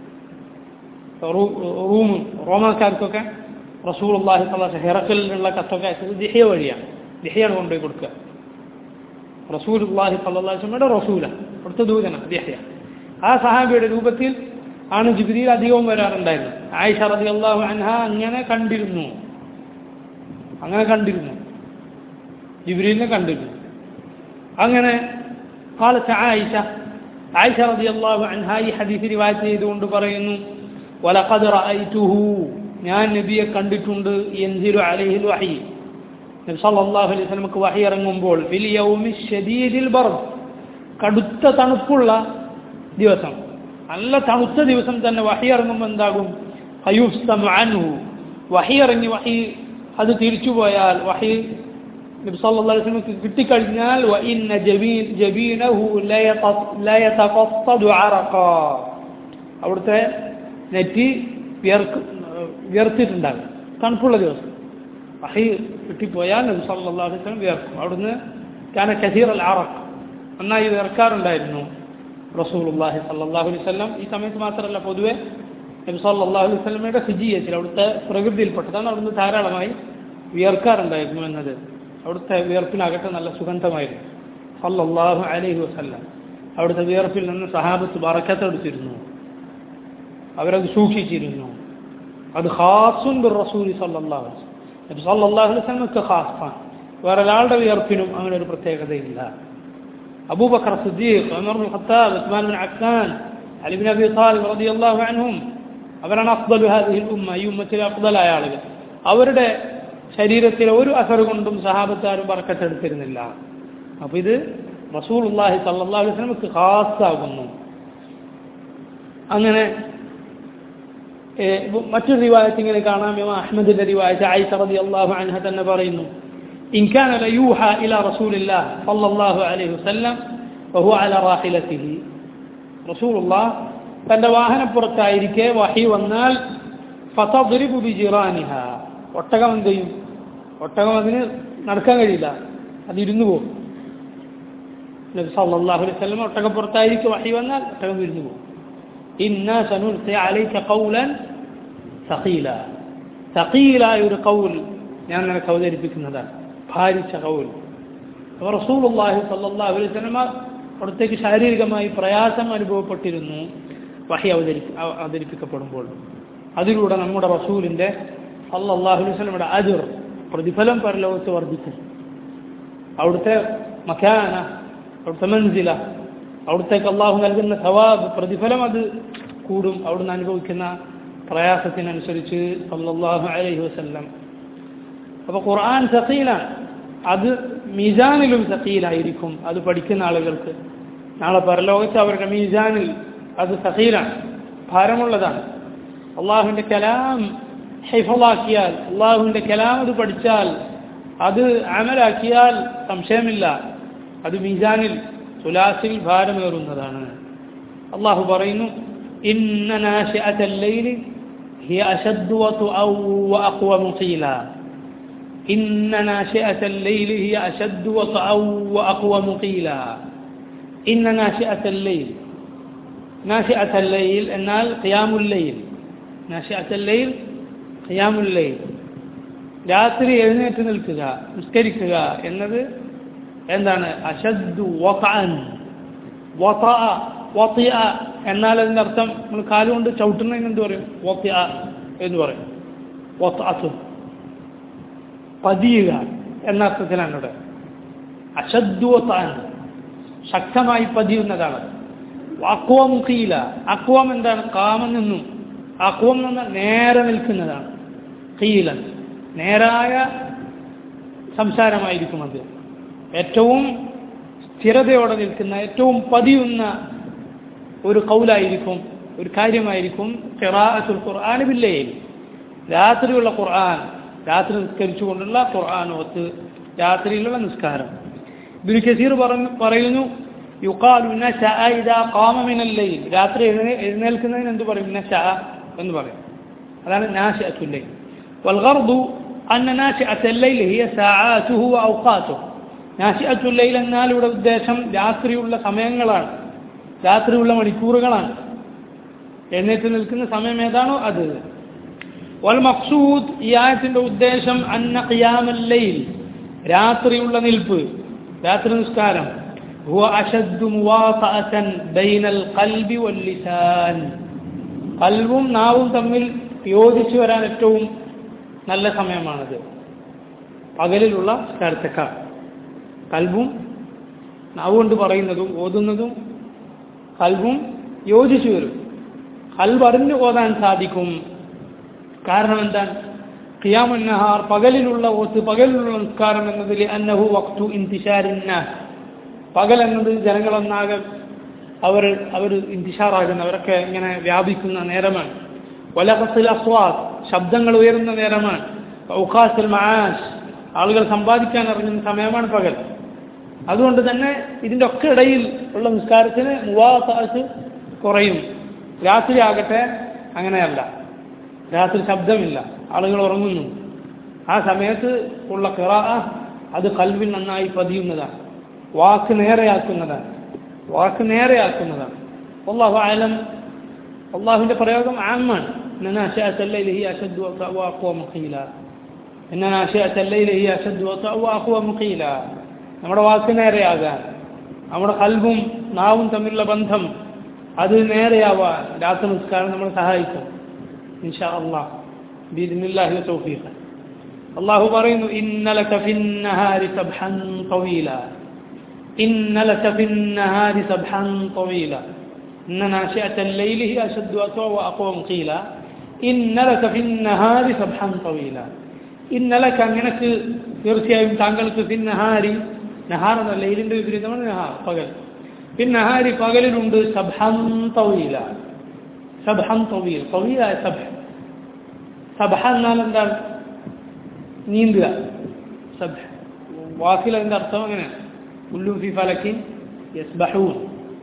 റൂം റോമാക്കാർക്കൊക്കെ റസൂലുള്ളാഹി സ്വല്ലല്ലാഹു ഹെറക്കലിനുള്ള കത്തൊക്കെ അയച്ചത് ദിഹ്യ വഴിയാണ് ദിഹ്യാണ് കൊണ്ടുപോയി കൊടുക്കുക റസൂലുള്ളാഹി സ്വല്ലല്ലാഹു അലൈഹി വസല്ലമയുടെ റസൂല അവിടുത്തെ ദൂതനാണ് ദിഹ്യ ആ സഹാബിയുടെ രൂപത്തിൽ ആണ് ജിബ്രീൽ അധികവും വരാറുണ്ടായിരുന്നത് ആയിഷ റളിയല്ലാഹു അൻഹ അങ്ങനെ കണ്ടിരുന്നു അങ്ങനെ കണ്ടിരുന്നു ജിബ്രീലിനെ കണ്ടിരുന്നു അങ്ങനെ قالت عائشة ആയിഷ റളിയല്ലാഹു അൻഹ ഈ ഹദീസ് റിവായത്ത് ചെയ്തുകൊണ്ട് പറയുന്നു വലഖദ് റഅയ്തുഹു ഞാൻ നബിയെ കണ്ടിട്ടുണ്ട് യൻസിലു അലൈഹിൽ വഹി നബി സല്ലല്ലാഹു അലൈഹി വസല്ലമക്ക് വഹി ഇറങ്ങുമ്പോൾ ഫിൽ യൗമി ശദീദിൽ ബർദ് കടുത്ത തണുപ്പുള്ള ദിവസം നല്ല തണുത്ത ദിവസം തന്നെ വഹി ഇറങ്ങുമ്പോൾ എന്താകും അയുസ്തമു അൻഹു വഹി ഇറങ്ങി വഹി അത് തിരിച്ചു പോയാൽ വഹി നബി സല്ലല്ലാഹു അലൈഹി വസല്ലമക്ക് കിട്ടിക്കഴിഞ്ഞാൽ വഇന്ന ജബീൻ ജബീനഹു ല യതഖത്തദു അറഖാ അവിടുത്തെ നെറ്റി വിയർക്ക് വിയർത്തിട്ടുണ്ടാകും തണുപ്പുള്ള ദിവസം വഹി കിട്ടിപ്പോയാൽ നബി സല്ലല്ലാഹു അലൈഹി വസല്ലം വിയർക്കും അവിടുന്ന് കാന കസീർ അൽ അറഖ് നന്നായി വിയർക്കാറുണ്ടായിരുന്നു റസൂലുള്ളാഹി സല്ലല്ലാഹു അലൈഹി വസല്ലം ഈ സമയത്ത് മാത്രമല്ല പൊതുവെ നബി സല്ലല്ലാഹു അലൈഹി വസല്ലമയുടെ ഫിജിയത്തിൽ അവിടുത്തെ പ്രകൃതിയിൽപ്പെട്ടതാണ് അവിടുന്ന് ധാരാളമായി വിയർക്കാറുണ്ടായിരുന്നു എന്നത് അവിടുത്തെ വിയർപ്പിനാകട്ടെ നല്ല സുഗന്ധമായിരുന്നു സല്ലല്ലാഹു അലൈഹി വസല്ലം അവിടുത്തെ വിയർപ്പിൽ നിന്ന് സഹാബത്ത് ബറക്കത്തെടുത്തിരുന്നു അവരത് സൂക്ഷിച്ചിരുന്നു അത് ഖാസുൻ ബിർ റസൂലി സല്ലല്ലാഹു അലൈഹി വസല്ലം നബി സല്ലല്ലാഹു അലൈഹി വസല്ലമക്ക് ഖാസാണ് വേറെ ഒരാളുടെ വിയർപ്പിനും അങ്ങനെ ഒരു പ്രത്യേകതയില്ല Abu Bakr Siddiq Umar bin Khattab Usman bin Affan Ali bin Abi Talib റളിയല്ലാഹു അൻഹും അവരാണ് അഫ്ദലു ഹാദിഹി ഉമ്മ ഈ ഉമ്മത്തിലെ അഫ്ദലായ ആളുകൾ അവരുടെ ശരീരത്തിലെ ഒരു അസർ കൊണ്ടും സഹാബത്താരും ബർക്കത്തെടുത്തിരുന്നില്ല അപ്പോൾ ഇത് റസൂലുള്ളാഹി സല്ലല്ലാഹു അലൈഹി വസല്ലമക്ക് ഖാസാകുന്നു അങ്ങനെ മറ്റൊരു റിവായത്ത് ഇങ്ങനെ കാണാം ഇമാം അഹ്മദിന്റെ റിവായത്ത് ആയിഷ റളിയല്ലാഹു അൻഹ തന്നെ പറയുന്നു ഇൻ കാന ലയൂഹ ഇലാ റസൂലില്ലാഹ് സല്ലല്ലാഹു അലൈഹി വസല്ലം വഹു അലാ റാഹിലതിഹി റസൂലുള്ളാഹ് തന്റെ വാഹനപ്പുറത്തായിരിക്കെ വഹി വന്നാൽ ഫതദ്രിബു ബിജിറാനിഹ ഒട്ടകം എന്ത് ചെയ്യും ഒട്ടകം അതിന് നടക്കാൻ കഴിയില്ല അത് ഇരുന്നു പോകും നബി സല്ലല്ലാഹു അലൈഹി വസല്ലം ഒട്ടകപ്പുറത്തായിരിക്കും വഹി വന്നാൽ ഒട്ടകം ഇരുന്നു പോകും إنا سنلقي عليك قولا ثقيلا ثقيلا ഒരു കൗൽ ഞാൻ നിനക്ക് അവതരിപ്പിക്കുന്നതാണ് ഭാരിച്ച കൗൽ അപ്പോൾ റസൂലുള്ളാഹി സ്വല്ലല്ലാഹു അലൈഹി വസല്ലമ അവിടത്തേക്ക് ശാരീരികമായി പ്രയാസം അനുഭവപ്പെട്ടിരുന്നു വഹി അവതരി അവതരിപ്പിക്കപ്പെടുമ്പോൾ അതിലൂടെ നമ്മുടെ റസൂലിൻ്റെ സല്ലല്ലാഹു അലൈഹി വസല്ലമയുടെ അജുർ പ്രതിഫലം പരലോകത്ത് വർദ്ധിക്കും അവിടുത്തെ മക്കാന അവിടുത്തെ മൻസില അവിടുത്തേക്ക് അള്ളാഹു നൽകുന്ന സവാബ് പ്രതിഫലം അത് കൂടും അവിടുന്ന് അനുഭവിക്കുന്ന പ്രയാസത്തിനനുസരിച്ച് സല്ലല്ലാഹു അലൈഹി വസല്ലം അപ്പോൾ ഖുർആൻ സഖീലാണ് അത് മീസാനിലും സഖീലായിരിക്കും അത് പഠിക്കുന്ന ആളുകൾക്ക് നാളെ പരലോകത്ത് അവരുടെ മീസാനിൽ അത് സഖീലാണ് ഭാരമുള്ളതാണ് അള്ളാഹുവിൻ്റെ കലാം ഹൈഫലാക്കിയാൽ അള്ളാഹുവിൻ്റെ കലാം അത് പഠിച്ചാൽ അത് അമലാക്കിയാൽ സംശയമില്ല അത് മീസാനിൽ തുലാസിൽ ഭാരമേറുന്നതാണ് അള്ളാഹു പറയുന്നു ഇന്ന നാശിഅത്തൽ ലൈലി هي أشد وطئا وأقوم قيلا إن ناشئة الليل هي أشد وطئا وأقوم قيلا إن ناشئة الليل ناشئة الليل എന്നാൽ قيام الليل ناشئة الليل قيام الليل രാത്രി എഴുന്നേറ്റ് നിൽക്കുക നിസ്കരിക്കുക എന്നത് എന്താണ് അശദ്ദു വതഅൻ വതഅ വതിഅ എന്നാൽ അതിൻ്റെ അർത്ഥം നമ്മൾ കാലുകൊണ്ട് ചവിട്ടുന്നതിന് എന്ത് പറയും വതിഅ എന്ന് പറയും വതഅത്തു പതിയുക എന്ന അർത്ഥത്തിലാണ് ഇവിടെ അശദ്ദു വതഅൻ ശക്തമായി പതിയുന്നതാണ് അക്വം കീല അക്വം എന്താണ് കാമം നിന്നും അക്വം നിന്ന് നേരെ നിൽക്കുന്നതാണ് കീലൻ നേരായ സംസാരമായിരിക്കും അത് ഏറ്റവും സ്ഥിരതയോടെ നിൽക്കുന്ന ഏറ്റവും പതിയുന്ന ഒരു കൗലായിരിക്കും ഒരു കാര്യമായിരിക്കും ഖിറാഅത്തുൽ ഖുർആൻ ബില്ലയിൽ രാത്രിയുള്ള ഖുർആൻ രാത്രി നിസ്കരിച്ചുകൊണ്ടുള്ള ഖുർആൻ ഒത്ത് രാത്രിയിലുള്ള നിസ്കാരം ഇബ്നു കസീർ പറഞ്ഞു പറയുന്നു യുഖാലു നശഅ ഇദാ ഖാമ മിനൽ ലൈൽ രാത്രി എഴുന്നേ എഴുന്നേൽക്കുന്നതിന് എന്ത് പറയും നശഅ എന്ന് പറയും അതാണ് നാശഅത്തുൽ ലൈൽ വൽഗർദു അന്ന നാശഅത്തുൽ ലൈൽ ഹിയ സആatuhu വഔഖാതുഹു നാശിഅത്തുൽ ലൈൽ എന്നാൽ ഇവിടെ ഉദ്ദേശം രാത്രിയുള്ള സമയങ്ങളാണ് രാത്രിയുള്ള മണിക്കൂറുകളാണ് എഴുന്നേറ്റ് നിൽക്കുന്ന സമയം ഏതാണോ അത് വൽ മഖ്സൂദ് ഈ ആയത്തിന്റെ ഉദ്ദേശം അന്ന ഖിയാമൽ ലൈൽ രാത്രിയുള്ള നിൽപ്പ് രാത്രി നിസ്കാരം هو أشد مواطأة بين القلب واللسان കൽവും നാവും തമ്മിൽ യോജിച്ചു വരാൻ ഏറ്റവും നല്ല സമയമാണത് പകലിലുള്ള നിസ്കാരത്തെക്കാൾ കൽവും നാവ് കൊണ്ട് പറയുന്നതും ഓതുന്നതും കൽബും യോജിച്ചു വരും കൽബ് അറിഞ്ഞു ഓതാൻ സാധിക്കും കാരണം എന്താണ് ഖിയാമുന്നഹാർ പകലിലുള്ള ഓത്ത് പകലിലുള്ള നിസ്കാരം എന്നതിൽ അന്നഹു വക്തു ഇന്തിഷാരിന്ന പകൽ എന്നത് ജനങ്ങളൊന്നാകെ അവർ അവർ ഇന്തിഷാറാകുന്ന അവരൊക്കെ ഇങ്ങനെ വ്യാപിക്കുന്ന നേരമാണ് വലഹസിൽ അസ്വാദ് ശബ്ദങ്ങൾ ഉയരുന്ന നേരമാണ് ഔഖാസിൽ മഹാഷ് ആളുകൾ സമ്പാദിക്കാൻ ഇറങ്ങുന്ന സമയമാണ് പകൽ അതുകൊണ്ട് തന്നെ ഇതിൻ്റെ ഒക്കെ ഇടയിൽ ഉള്ള നിസ്കാരത്തിന് മുവാസാസ് കുറയും രാത്രി ആകട്ടെ അങ്ങനെയല്ല രാത്രി ശബ്ദമില്ല ആളുകൾ ഉറങ്ങുന്നു ആ സമയത്ത് ഉള്ള കിറ അത് കൽവിൽ നന്നായി പതിയുന്നതാണ് വാക്ക് നേരെയാക്കുന്നതാണ് വാക്ക് നേരെയാക്കുന്നതാണ് അള്ളാഹു ആലം അള്ളാഹുവിൻ്റെ പ്രയോഗം ആമാണ് إن ناشئة الليل هي أشد وأقوى مقيلا إن ناشئة الليل هي أشد وأقوى مقيلا നമ്മുടെ വാക്ക് നേരെയാകാൻ നമ്മുടെ കൽബും നാവും തമ്മിലുള്ള ബന്ധം അത് നേരെയാവാൻ രാത്രി നിസ്കാരം നമ്മളെ സഹായിക്കും ഇൻഷാ അള്ളാഹ് ബിദിനില്ലാഹി തൗഫീഖ് അള്ളാഹു പറയുന്നു ഇന്നലക ഫിന്നഹാരി സബ്ഹൻ തവീല ഇന്നലക ഫിന്നഹാരി സബ്ഹൻ തവീല إن ناشئة الليل هي أشد وأقوى وأقوم قيلا إن لك في النهار سبحا طويلا إن لك നിനക്ക് തീർച്ചയായും താങ്കൾക്ക് في النهار നഹാർ എന്ന ലൈലിന്റെ വിപരീതമാണ് നഹാർ പകൽ പിന്നെ നഹാരി പകലിലുണ്ട് സബ്ഹം തവീല സബ്ഹം തവീൽ തവീലായ സബ്ഹ സബ്ഹ എന്നാൽ എന്താണ് നീന്തുക സബ്ഹ വാക്കിൽ അതിന്റെ അർത്ഥം അങ്ങനെയാണ് ഉല്ലു ഫി ഫലക്കിൻ യസ്ബഹൂൻ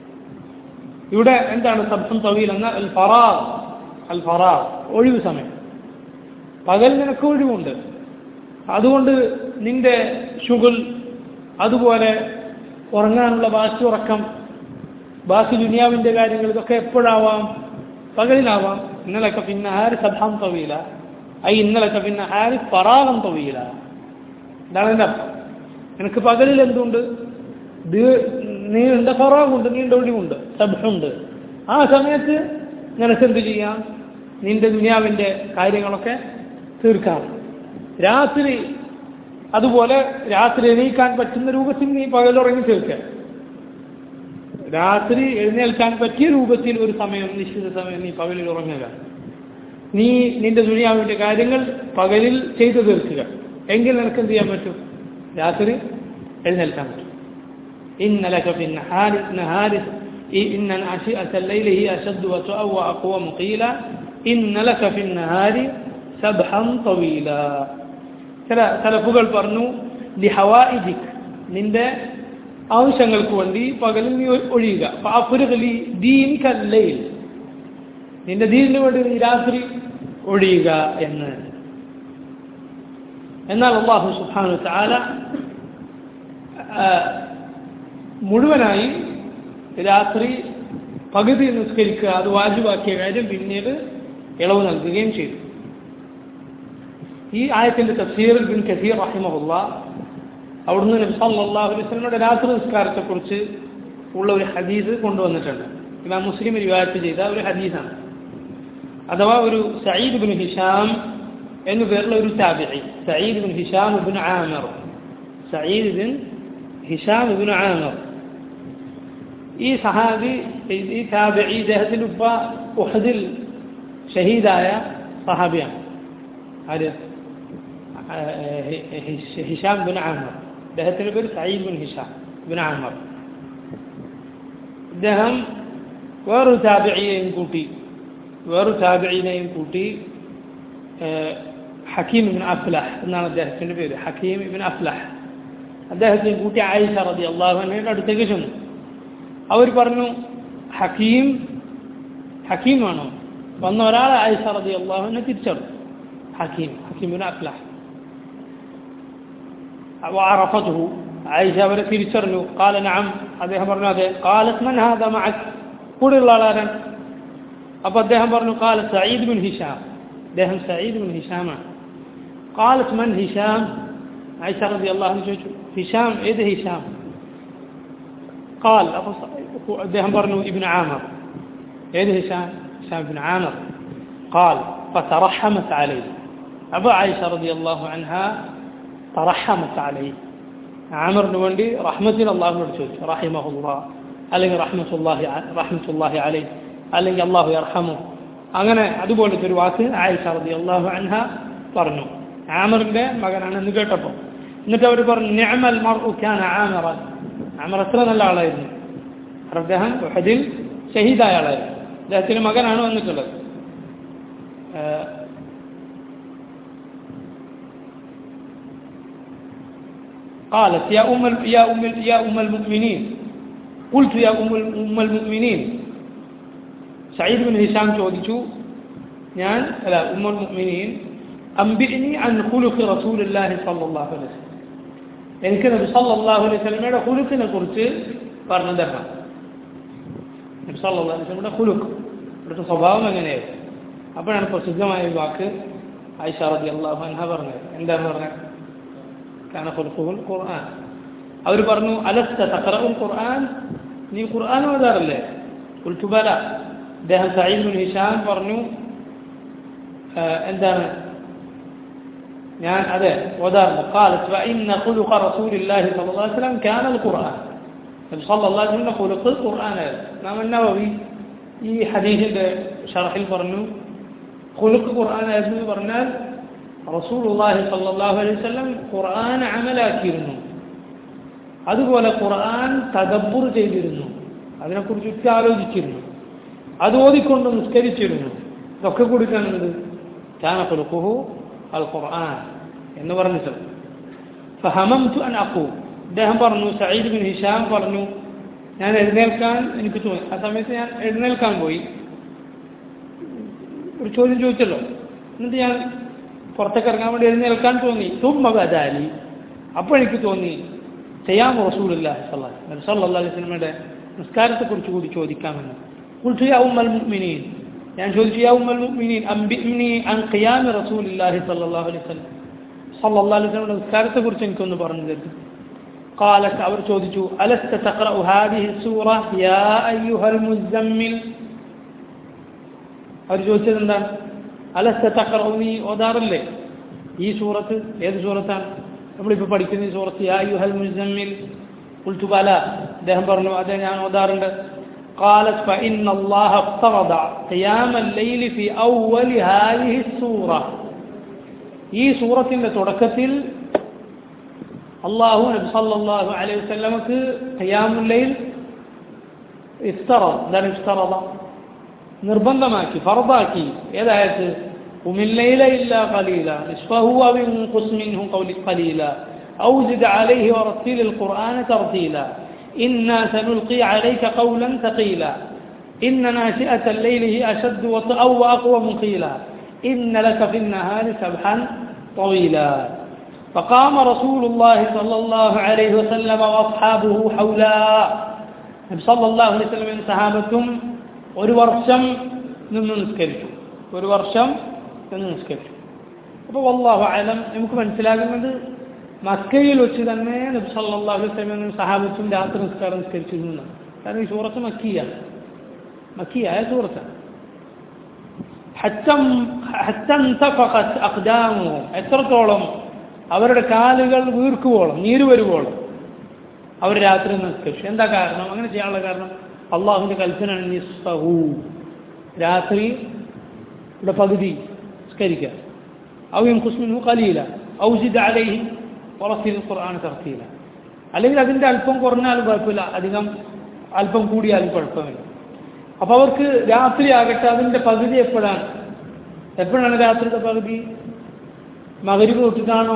ഇവിടെ എന്താണ് സബ്ഹം തവീൽ എന്ന അൽ ഫറാർ അൽ ഫറാർ ഒഴിവ് സമയം പകൽ നിനക്ക് ഒഴിവുണ്ട് അതുകൊണ്ട് നിന്റെ ഷുഗുൽ അതുപോലെ ഉറങ്ങാനുള്ള ബാക്കി ഉറക്കം ബാക്കി ദുനിയാവിൻ്റെ കാര്യങ്ങൾ ഇതൊക്കെ എപ്പോഴാവാം പകലിലാവാം ഇന്നലൊക്കെ പിന്നെ ആര് സഭാം തവീല ഐ ഇന്നലൊക്കെ പിന്നെ ആര് പറാകം തവീല ഇതാണ് എൻ്റെ അർത്ഥം എനിക്ക് പകലിൽ എന്തുണ്ട് നീണ്ട ഫറാഗുണ്ട് നീണ്ട ഒഴിവുണ്ട് സഭുണ്ട് ആ സമയത്ത് നിനക്ക് എന്ത് ചെയ്യാം നിന്റെ ദുനിയാവിൻ്റെ കാര്യങ്ങളൊക്കെ തീർക്കാം രാത്രി അതുപോലെ രാത്രി എണീക്കാൻ പറ്റുന്ന രൂപത്തിൽ നീ പകലുറങ്ങി തീർക്കുക രാത്രി എഴുന്നേൽക്കാൻ പറ്റിയ രൂപത്തിൽ ഒരു സമയം നിശ്ചിത സമയം നീ പകലിൽ ഉറങ്ങുക നീ നിന്റെ ദുനിയാവിന്റെ കാര്യങ്ങൾ പകലിൽ ചെയ്തു തീർക്കുക എങ്കിൽ നിനക്ക് എന്ത് ചെയ്യാൻ പറ്റും രാത്രി എഴുന്നേൽക്കാൻ പറ്റും إنك في النهار نهار إن ناشئة الليل هي أشد وتؤوى وأقوم قيلا إن لك في النهار سبحا طويلا ചില തലഫുകൾ പറഞ്ഞു ലി ഹവായിജിക് നിന്റെ ആവശ്യങ്ങൾക്ക് വേണ്ടി പകലിൽ നീ ഒഴിയുക ഫാഫുരകലി ദീൻ കല്ലയിൽ നിന്റെ ദീനിന് വേണ്ടി നീ രാത്രി ഒഴിയുക എന്ന് എന്നാൽ അള്ളാഹു സുബാനു ചാല മുഴുവനായി രാത്രി പകുതി നിസ്കരിക്കുക അത് വാജുവാക്കിയ കാര്യം പിന്നീട് ഇളവ് നൽകുകയും ചെയ്തു ഈ ആയത്തിന്റെ തഫ്സീറിൽ ബിൻ കസീർ റഹിമഹുല്ല അവിടുന്ന് നബി സല്ലല്ലാഹു അലൈഹി വസല്ലമയുടെ രാത്രി നിസ്കാരത്തെക്കുറിച്ച് ഉള്ള ഒരു ഹദീസ് കൊണ്ടുവന്നിട്ടുണ്ട് ഇമാം മുസ്ലിം റിവായത്ത് ചെയ്ത ഒരു ഹദീസാണ് അഥവാ ഒരു സയ്യിദ് ബിൻ ഹിഷാം എന്നു പേരുള്ള ഒരു താബിഇ Sayyid bin Hisham bin Amir Sayyid bin Hisham bin Amir ഈ സഹാബി ഈ താബിഇ ഇദ്ദേഹത്തിൻ്റെ ഉപ്പ ഉഹദിൽ ഷഹീദായ സഹാബിയാണ് ആര് ഹിഷാം ബിൻ ആമർ അദ്ദേഹത്തിൻ്റെ പേര് Sayyid bin Hisham bin Amir ഇദ്ദേഹം വേറൊരു താബിയെയും കൂട്ടി വേറൊരു താബിയിനെയും കൂട്ടി ഹക്കീം ഇബിൻ അഫ്ലഹ് എന്നാണ് അദ്ദേഹത്തിൻ്റെ പേര് ഹക്കീം ഇബിൻ അഫ്ലഹ് അദ്ദേഹത്തെയും കൂട്ടി ആയിഷ റതി അള്ളാഹുനയുടെ അടുത്തേക്ക് ചെന്നു അവർ പറഞ്ഞു ഹക്കീം ഹക്കീമാണോ വന്ന ഒരാൾ ആയിഷ റതി അള്ളാഹുവിനെ തിരിച്ചറിഞ്ഞു حكيم حكيم بن أفلح وعرفته عائشة بنت بسرنه قال نعم هذا أمرنا هذا قالت من هذا معك قل الله لا أبا ده أمرنا قال سعيد بن هشام ده سعيد بن هشام قالت من هشام عائشة رضي الله عنها هشام إيه ده هشام قال ده أمرنا ابن عامر إيه ده هشام هشام بن عامر قال فترحمت عليه أبو عائشة رضي الله عنها ترحمت عليه عمر نوندي رحمة الله مرجوج رحمه الله അല്ലെങ്കിൽ റഹ്മത്തുല്ലാഹി റഹ്മത്തുല്ലാഹി അലൈ അല്ലെങ്കിൽ അള്ളാഹു അർഹമു അങ്ങനെ അതുപോലത്തെ ഒരു വാക്ക് ആയിഷ റതി അള്ളാഹു അൻഹ പറഞ്ഞു ആമറിന്റെ മകനാണ് എന്ന് കേട്ടപ്പോൾ എന്നിട്ട് അവർ പറഞ്ഞു നിഅമൽ മർഉ കാന ആമറ ആമർ എത്ര നല്ല ആളായിരുന്നു അദ്ദേഹം ഉഹദിൽ ഷഹീദായ ആളായിരുന്നു അദ്ദേഹത്തിന്റെ മകനാണ് വന്നിട്ടുള്ളത് آه، قالت يا أم ال- يا أم ال- يا أم المؤمنين قلت يا أم ال- أم المؤمنين سعيد بن هشام ചോദിച്ചു ഞാൻ അല്ല ഉമ്മ മുഅ്മിനീൻ അംബിഇനി അൻ ഖുലുഖി റസൂലുള്ളാഹി സ്വല്ലല്ലാഹു അലൈഹി വസല്ലം എനിക്ക് നബി സല്ലല്ലാഹു അലൈഹി വസല്ലമയുടെ ഖുലുഖിനെ കുറിച്ച് പറഞ്ഞു തരണം നബി സല്ലല്ലാഹു അലൈഹി വസല്ലമയുടെ ഖുലുഖ് ഇവിടുത്തെ സ്വഭാവം എങ്ങനെയായിരുന്നു അപ്പോഴാണ് പ്രസിദ്ധമായ ഒരു വാക്ക് ആയിഷ റതി അള്ളാഹു അൻഹ പറഞ്ഞത് എന്താണ് പറഞ്ഞത് കാന ഖുൽഖുൽ ഖുർആൻ അവർ പറഞ്ഞു അലസ്ത തഖറഉൽ ഖുർആൻ നീ ഖുർആൻ ഓതാറില്ലേ ഖുൽതു ബല അദ്ദേഹം സഈദ് ബിൻ ഹിഷാം പറഞ്ഞു ആ, എന്താണ് ഞാൻ അതെ ഓതാറുണ്ട് قالت فإن خلق رسول الله صلى الله عليه وسلم كان القرآن നബി സല്ലല്ലാഹു അലൈഹി വസല്ലം ഖുലുഖ് ഖുർആനായിരുന്നു നാം നവവി ഈ ഹദീസിന്റെ ഷർഹിൽ പറഞ്ഞു ഖുലുഖ് ഖുർആനായിരുന്നു എന്ന് പറഞ്ഞാൽ റസൂലുള്ളാഹി സ്വല്ലല്ലാഹു അലൈഹി വസല്ലം ഖുർആൻ അമലാക്കിയിരുന്നു അതുപോലെ ഖുർആൻ തദബ്ബുർ ചെയ്തിരുന്നു അതിനെക്കുറിച്ച് ആലോചിച്ചിരുന്നു അത് ഓതിക്കൊണ്ട് നിസ്കരിച്ചിരുന്നു ഇതൊക്കെ കൊടുക്കാനുള്ളത് കാന ഖുലുഖുഹു അൽ ഖുർആൻ എന്ന് പറഞ്ഞിട്ട് ഫഹമംതു അൻ അഖൂ അദ്ദേഹം പറഞ്ഞു സഈദ് ബിൻ ഹിഷാം പറഞ്ഞു ഞാൻ എഴുന്നേൽക്കാൻ എനിക്ക് തോന്നി ആ സമയത്ത് ഞാൻ എഴുന്നേൽക്കാൻ പോയി ഒരു ചോദ്യം ചോദിച്ചല്ലോ എന്നിട്ട് ഞാൻ പുറത്തേക്ക് ഇറങ്ങാൻ വേണ്ടി എഴുന്നേൽക്കാൻ തോന്നി തുമ്മ ബദാലി അപ്പോൾ എനിക്ക് തോന്നി ചെയ്യാം റസൂലില്ല സല്ലാ അലൈഹി സ്വലമയുടെ നിസ്കാരത്തെക്കുറിച്ച് കൂടി ചോദിക്കാമെന്ന് قلت يا أم المؤمنين يعني قلت يا أم المؤمنين أنبئني عن قيام رسول الله صلى الله عليه وسلم صلى الله عليه وسلم നിസ്കാരത്തെക്കുറിച്ച് എനിക്കൊന്ന് പറഞ്ഞു തരുന്നു قالت അവർ ചോദിച്ചു ألست تقرأ هذه السورة يا أيها المزمل അവർ ചോദിച്ചത് എന്താണ് അലസ്ത തഖറഉ നീ ഓതാറില്ലേ ഈ സൂറത്ത് ഏത് സൂറത്താണ് നമ്മളിപ്പോൾ പഠിക്കുന്ന ഈ സൂറത്ത് യാ അയ്യുഹൽ മുസമ്മിൽ قلت بلى അദ്ദേഹം പറഞ്ഞു അതെ ഞാൻ ഓതാറുണ്ട് قالت فإن الله افترض قيام الليل في أول هذه السورة ഈ സൂറത്തിന്റെ തുടക്കത്തിൽ അള്ളാഹു നബി സല്ലല്ലാഹു അലൈഹി വസല്ലമക്ക് ഖിയാമുൽ ഇഫ്തറ എന്താണ് ഇഫ്തറദ നിർബന്ധമാക്കി ഫർദാക്കി ഏതായത് قم الليل إلا قليلا نصفه أو انقص منه قول قليلا أو زد عليه ورتل القرآن ترتيلا إنا سنلقي عليك قولا ثقيلا إن ناشئة الليل هي أشد وطئا وأقوى مقيلا إن لك في النهار سبحا طويلا فقام رسول الله صلى الله عليه وسلم وأصحابه حولا صلى الله عليه وسلم സഹാബത്തും ഒരു വർഷം നിന്ന് നിസ്കരിച്ചു ഒരു വർഷം നിന്ന് നിസ്കരിച്ചു അപ്പോൾ വല്ലാഹു അലം നമുക്ക് മനസ്സിലാകുന്നത് മക്കയിൽ വെച്ച് തന്നെ നബി സല്ലല്ലാഹു അലൈഹി വസല്ലം സഹാബത്തും രാത്രി നിസ്കാരം നിസ്കരിച്ചിരുന്നു എന്നാണ്. കാരണം ഈ സൂറത്ത് മക്കിയാണ് മക്കിയായ സൂറത്താണ് ഹത്തം ഹത്തന്തഫഖത് അഖ്ദാമുഹും എത്രത്തോളം അവരുടെ കാലുകൾ വീർക്കുവോളം നീര് വരുവോളം അവർ രാത്രി നിസ്കരിച്ചു എന്താ കാരണം അങ്ങനെ ചെയ്യാനുള്ള കാരണം അള്ളാഹുവിന്റെ കൽപ്പന നിസ്ഫഹു രാത്രി ഇവിടെ പകുതി നിസ്കരിക്കുക ഔ യംഖുസ്മിൻഹു ഖലീല ഔ സിദ് അലൈഹി വറത്തിൽ ഖുർആൻ തർത്തീല അല്ലെങ്കിൽ അതിന്റെ അല്പം കുറഞ്ഞാലും കുഴപ്പമില്ല അധികം അല്പം കൂടിയാലും കുഴപ്പമില്ല അപ്പോൾ അവർക്ക് രാത്രി ആകട്ടെ അതിന്റെ പകുതി എപ്പോഴാണ് എപ്പോഴാണ് രാത്രിയുടെ പകുതി മകരിവ് തൊട്ടിട്ടാണോ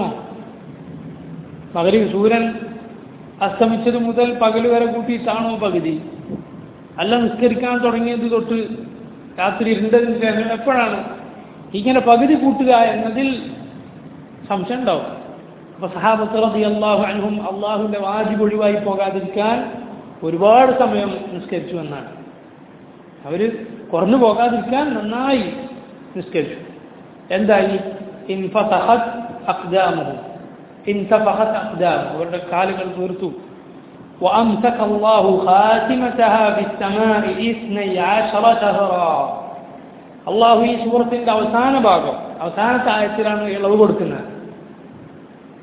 മകരിവ് സൂര്യൻ അസ്തമിച്ചത് മുതൽ പകൽ വരെ കൂട്ടിയിട്ടാണോ പകുതി അല്ല നിസ്കരിക്കാൻ തുടങ്ങിയത് തൊട്ട് രാത്രി ഇരുണ്ടതിന് ശേഷം എപ്പോഴാണ് ഇങ്ങനെ പകുതി കൂട്ടുക എന്നതിൽ സംശയം ഉണ്ടാവും അപ്പൊ സഹാബത്ത് റബി അള്ളാഹു അൻഹും അള്ളാഹുവിന്റെ വാജിബ് ഒഴിവായി പോകാതിരിക്കാൻ ഒരുപാട് സമയം നിസ്കരിച്ചു എന്നാണ് അവര് കുറഞ്ഞു പോകാതിരിക്കാൻ നന്നായി നിസ്കരിച്ചു എന്തായി ഇൻഫസഹത് അഖ്ദാമുഹും ഇൻതഫഹത് അഖ്ദാമുഹും അവരുടെ കാലുകൾ തീർത്തു وأمسك الله خاتمتها في السماء اثني عشر شهرا അള്ളാഹു ഈ സൂറത്തിന്റെ അവസാന ഭാഗം അവസാനത്തെ ആയത്തിലാണ് ഇളവ് കൊടുക്കുന്നത്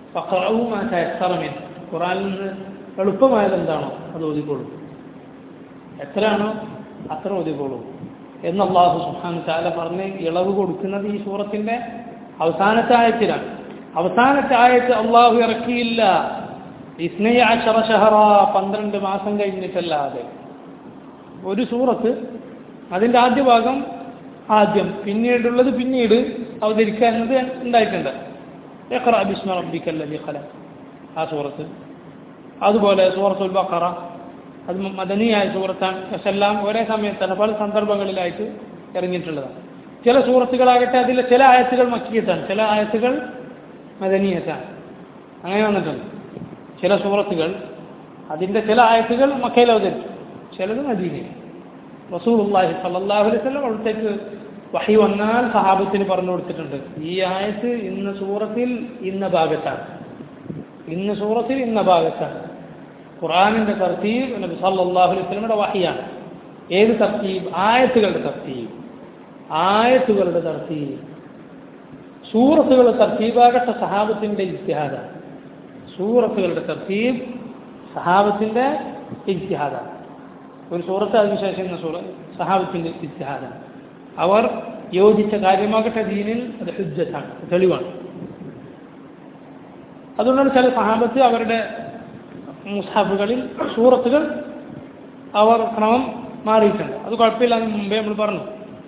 ഖുറാനിൽ നിന്ന് എളുപ്പമായത് എന്താണോ അത് ഓതിക്കൊള്ളു എത്രയാണോ അത്ര ഒതുക്കോളൂ എന്ന് അള്ളാഹു സുഹാൻ ചാല പറഞ്ഞ് ഇളവ് കൊടുക്കുന്നത് ഈ സൂറത്തിന്റെ അവസാനത്തെ ആയത്തിലാണ് അവസാനത്തെ ആയത്ത് അള്ളാഹു ഇറക്കിയില്ല ഇസ്നയ അഷറ ഷഹറ പന്ത്രണ്ട് മാസം കഴിഞ്ഞിട്ടല്ലാതെ ഒരു സൂറത്ത് അതിൻ്റെ ആദ്യ ഭാഗം ആദ്യം പിന്നീടുള്ളത് പിന്നീട് അവതരിക്കുക എന്നത് ഉണ്ടായിട്ടുണ്ട് ഇഖ്റ ബിസ്മ റബ്ബിക്കല്ലദീ ഖലഖ് ആ സൂറത്ത് അതുപോലെ സൂറത്തുൽ ബഖറ അത് മദനിയായ സൂറത്താണ് പക്ഷെ എല്ലാം ഒരേ സമയത്താണ് പല സന്ദർഭങ്ങളിലായിട്ട് ഇറങ്ങിയിട്ടുള്ളതാണ് ചില സൂറത്തുകളാകട്ടെ അതിലെ ചില ആയത്തുകൾ മക്കിയത്താണ് ചില ആയത്തുകൾ മദനീയത്താണ് അങ്ങനെ വന്നിട്ടുണ്ട് ചില സൂറത്തുകൾ അതിൻ്റെ ചില ആയത്തുകൾ മക്കയിൽ അവതരിച്ചു ചിലത് മദീനയിൽ റസൂലുള്ളാഹി സല്ലല്ലാഹു അലൈഹി വസല്ലം അവിടത്തേക്ക് വഹി വന്നാൽ സഹാബത്തിന് പറഞ്ഞു കൊടുത്തിട്ടുണ്ട് ഈ ആയത്ത് ഇന്ന സൂറത്തിൽ ഇന്ന ഭാഗത്താണ് ഇന്ന സൂറത്തിൽ ഇന്ന ഭാഗത്താണ് ഖുറാനിന്റെ തർത്തീബ് നബി സല്ലല്ലാഹു അലൈഹി വസല്ലമയുടെ വഹിയാണ് ഏത് തർത്തീബ് ആയത്തുകളുടെ തർത്തീബ് ആയത്തുകളുടെ തർത്തീബ് സൂറത്തുകളുടെ തർത്തീബാകട്ടെ സഹാബത്തിന്റെ ഇജ്തിഹാദാണ് സൂറത്തുകളുടെ തർത്തീബ് സഹാബത്തിന്റെ ഇജ്തിഹാദാണ് ഒരു സൂറത്ത് അതിനുശേഷം എന്ന സൂറ സഹാബത്തിന്റെ ഇജ്തിഹാദാണ് അവർ യോജിച്ച കാര്യമാകട്ടെ ദീനിൽ അത് ഹുജ്ജത്താണ് തെളിവാണ് അതുകൊണ്ടാണ് ചില സഹാബത്ത് അവരുടെ മുസാഫുകളിൽ സൂറത്തുകൾ അവർ ക്രമം മാറിയിട്ടുണ്ട് അത് കുഴപ്പമില്ല അതിന് മുമ്പേ നമ്മൾ പറഞ്ഞു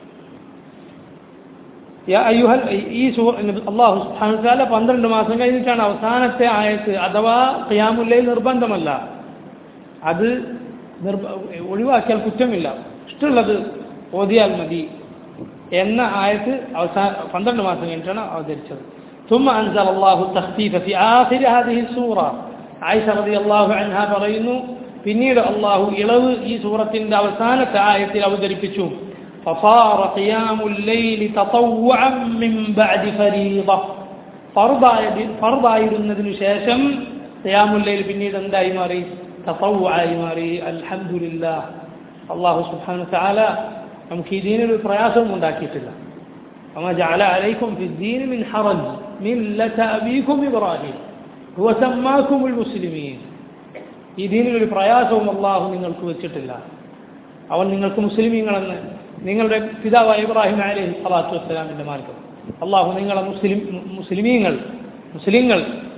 അയ്യുഹൽ ഈ സൂ അള്ളാഹു സുഹാനുസാല പന്ത്രണ്ട് മാസം കഴിഞ്ഞിട്ടാണ് അവസാനത്തെ ആയത്ത് അഥവാ ഖിയാമുല്ലയിൽ നിർബന്ധമല്ല അത് നിർബ ഒഴിവാക്കിയാൽ കുറ്റമില്ല ഇഷ്ടമുള്ളത് ഓതിയാൽ മതി എന്ന ആയത്ത് അവസാന പന്ത്രണ്ട് മാസം കഴിഞ്ഞിട്ടാണ് അവതരിച്ചത് ثم أنزل الله التخفيف في آخر هذه السورة عائشة رضي الله عنها പറയുന്നു പിന്നീട് അള്ളാഹു ഇളവ് ഈ സൂറത്തിന്റെ അവസാനത്തെ ആയത്തിൽ അവതരിപ്പിച്ചു فصار قيام الليل تطوعا من بعد فريضة ഫർദായിരുന്നതിനു ശേഷം ഖിയാമുല്ലയിൽ പിന്നീട് എന്തായി മാറി തസവുആയി മാറി അൽഹംദുലില്ല അള്ളാഹു സുബ്ഹാനഹു തആല നമുക്ക് ഈ ദീനിൽ ഒരു പ്രയാസവും ഉണ്ടാക്കിയിട്ടില്ല وما جعل عليكم في الدين من حرج ملة أبيكم إبراهيم هو سماكم المسلمين ഈ ദീനിൽ ഒരു പ്രയാസവും അള്ളാഹു നിങ്ങൾക്ക് വെച്ചിട്ടില്ല അവൻ നിങ്ങൾക്ക് മുസ്ലിമീങ്ങളെന്ന് നിങ്ങളുടെ പിതാവായ ഇബ്രാഹിം അലൈഹി സ്വലാത്തു വസ്സലാമിൻ്റെ മാർഗം അള്ളാഹു നിങ്ങളെ മുസ്ലിം മുസ്ലിമീങ്ങൾ മുസ്ലിങ്ങൾ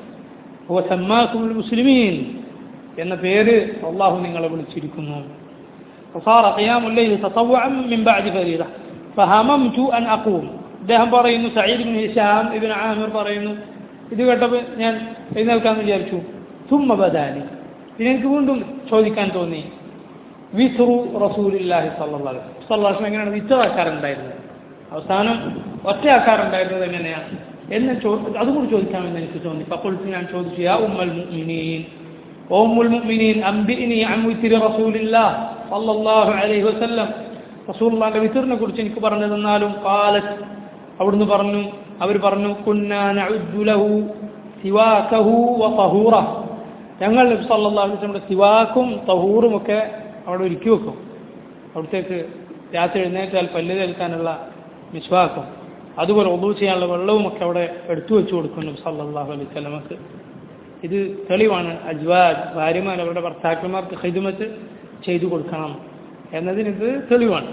സമ്മാക്കുൽ മുസ്ലിമീൻ എന്ന പേര് അള്ളാഹു നിങ്ങളെ വിളിച്ചിരിക്കുന്നു فصار قيام الليل تطوعا من بعد فريضة فهممت أن أقوم അദ്ദേഹം പറയുന്നു Sayyid bin Hisham ibn Amir പറയുന്നു ഇത് കേട്ടപ്പോൾ ഞാൻ എഴുന്നേൽക്കാമെന്ന് വിചാരിച്ചു തുമ്മ ബദാനി പിന്നെ എനിക്ക് വീണ്ടും ചോദിക്കാൻ തോന്നി വിസുറു റസൂലില്ലാഹി സല്ലല്ലാഹു സല്ലാസ് എങ്ങനെയാണ് വിത്തറാക്കാറുണ്ടായിരുന്നത് അവസാനം ഒറ്റയാക്കാറുണ്ടായിരുന്നത് എങ്ങനെയാണ് എന്ന് ചോ അതുകൂടി ചോദിക്കാമെന്ന് എനിക്ക് തോന്നി അപ്പോൾ ഞാൻ ചോദിച്ചു യാ ഉമ്മൽ മുഅ്മിനീൻ ഓ ഉമ്മുൽ മുഅ്മിനീൻ അംബിഇനി അൻ വിത്രി റസൂലില്ലാഹ് സല്ലല്ലാഹു അലൈഹി വസല്ലം റസൂലുള്ളാഹിന്റെ വിത്തറിനെ കുറിച്ച് എനിക്ക് പറഞ്ഞു തന്നാലും ഖാലത്ത് അവിടുന്ന് പറഞ്ഞു അവർ പറഞ്ഞു കുന്നാ നഉദ്ദു ലഹു സിവാകഹു വ തഹൂറ ഞങ്ങൾ നബി സല്ലല്ലാഹു അലൈഹി വസല്ലം സിവാക്കും തഹൂറും ഒക്കെ അവിടെ ഒരുക്കി വെക്കും അവിടത്തേക്ക് രാത്രി എഴുന്നേറ്റാൽ പല്ല് തേൽക്കാനുള്ള വിശ്വാസം അതുപോലെ ഒതു ചെയ്യാനുള്ള വെള്ളവും ഒക്കെ അവിടെ എടുത്തു വെച്ചു കൊടുക്കുന്നു സല്ലല്ലാഹു അലൈഹി സ്വലമക്ക് ഇത് തെളിവാണ് അജ്വാദ് ഭാര്യമാർ അവരുടെ ഭർത്താക്കന്മാർക്ക് ഹിദ്മത്ത് ചെയ്തു കൊടുക്കണം എന്നതിന് ഇത് തെളിവാണ്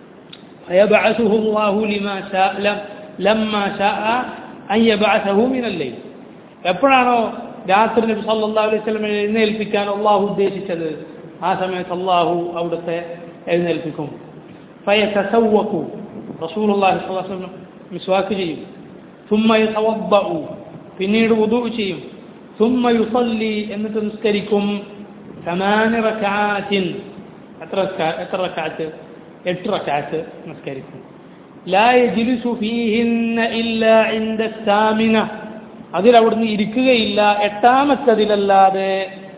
فيبعثه الله لما شاء لما شاء أن يبعثه من الليل എപ്പോഴാണോ രാത്രി നബി സല്ലല്ലാഹു അലൈഹി വസല്ലം എഴുന്നേൽപ്പിക്കാൻ അള്ളാഹു ഉദ്ദേശിച്ചത് ആ സമയത്ത് അള്ളാഹു അവിടുത്തെ എഴുന്നേൽപ്പിക്കും ഫയതസവ്വഖു റസൂലുള്ളാഹി സ്വല്ലല്ലാഹു അലൈഹി വസല്ലം മിസ്വാക്ക് ചെയ്യും ثم يتوضأ പിന്നീട് വുദൂ ചെയ്യും ثم يصلي എന്നിട്ട് നിസ്കരിക്കും ثمان ركعات എത്ര എത്ര റക്അത്ത് എട്ട് റക്അത്ത് നിസ്കരിക്കും لا يجلس فيهن إلا عند الثامنة അതിൽ അവിടുന്ന് ഇരിക്കുകയില്ല എട്ടാമത്തതിലല്ലാതെ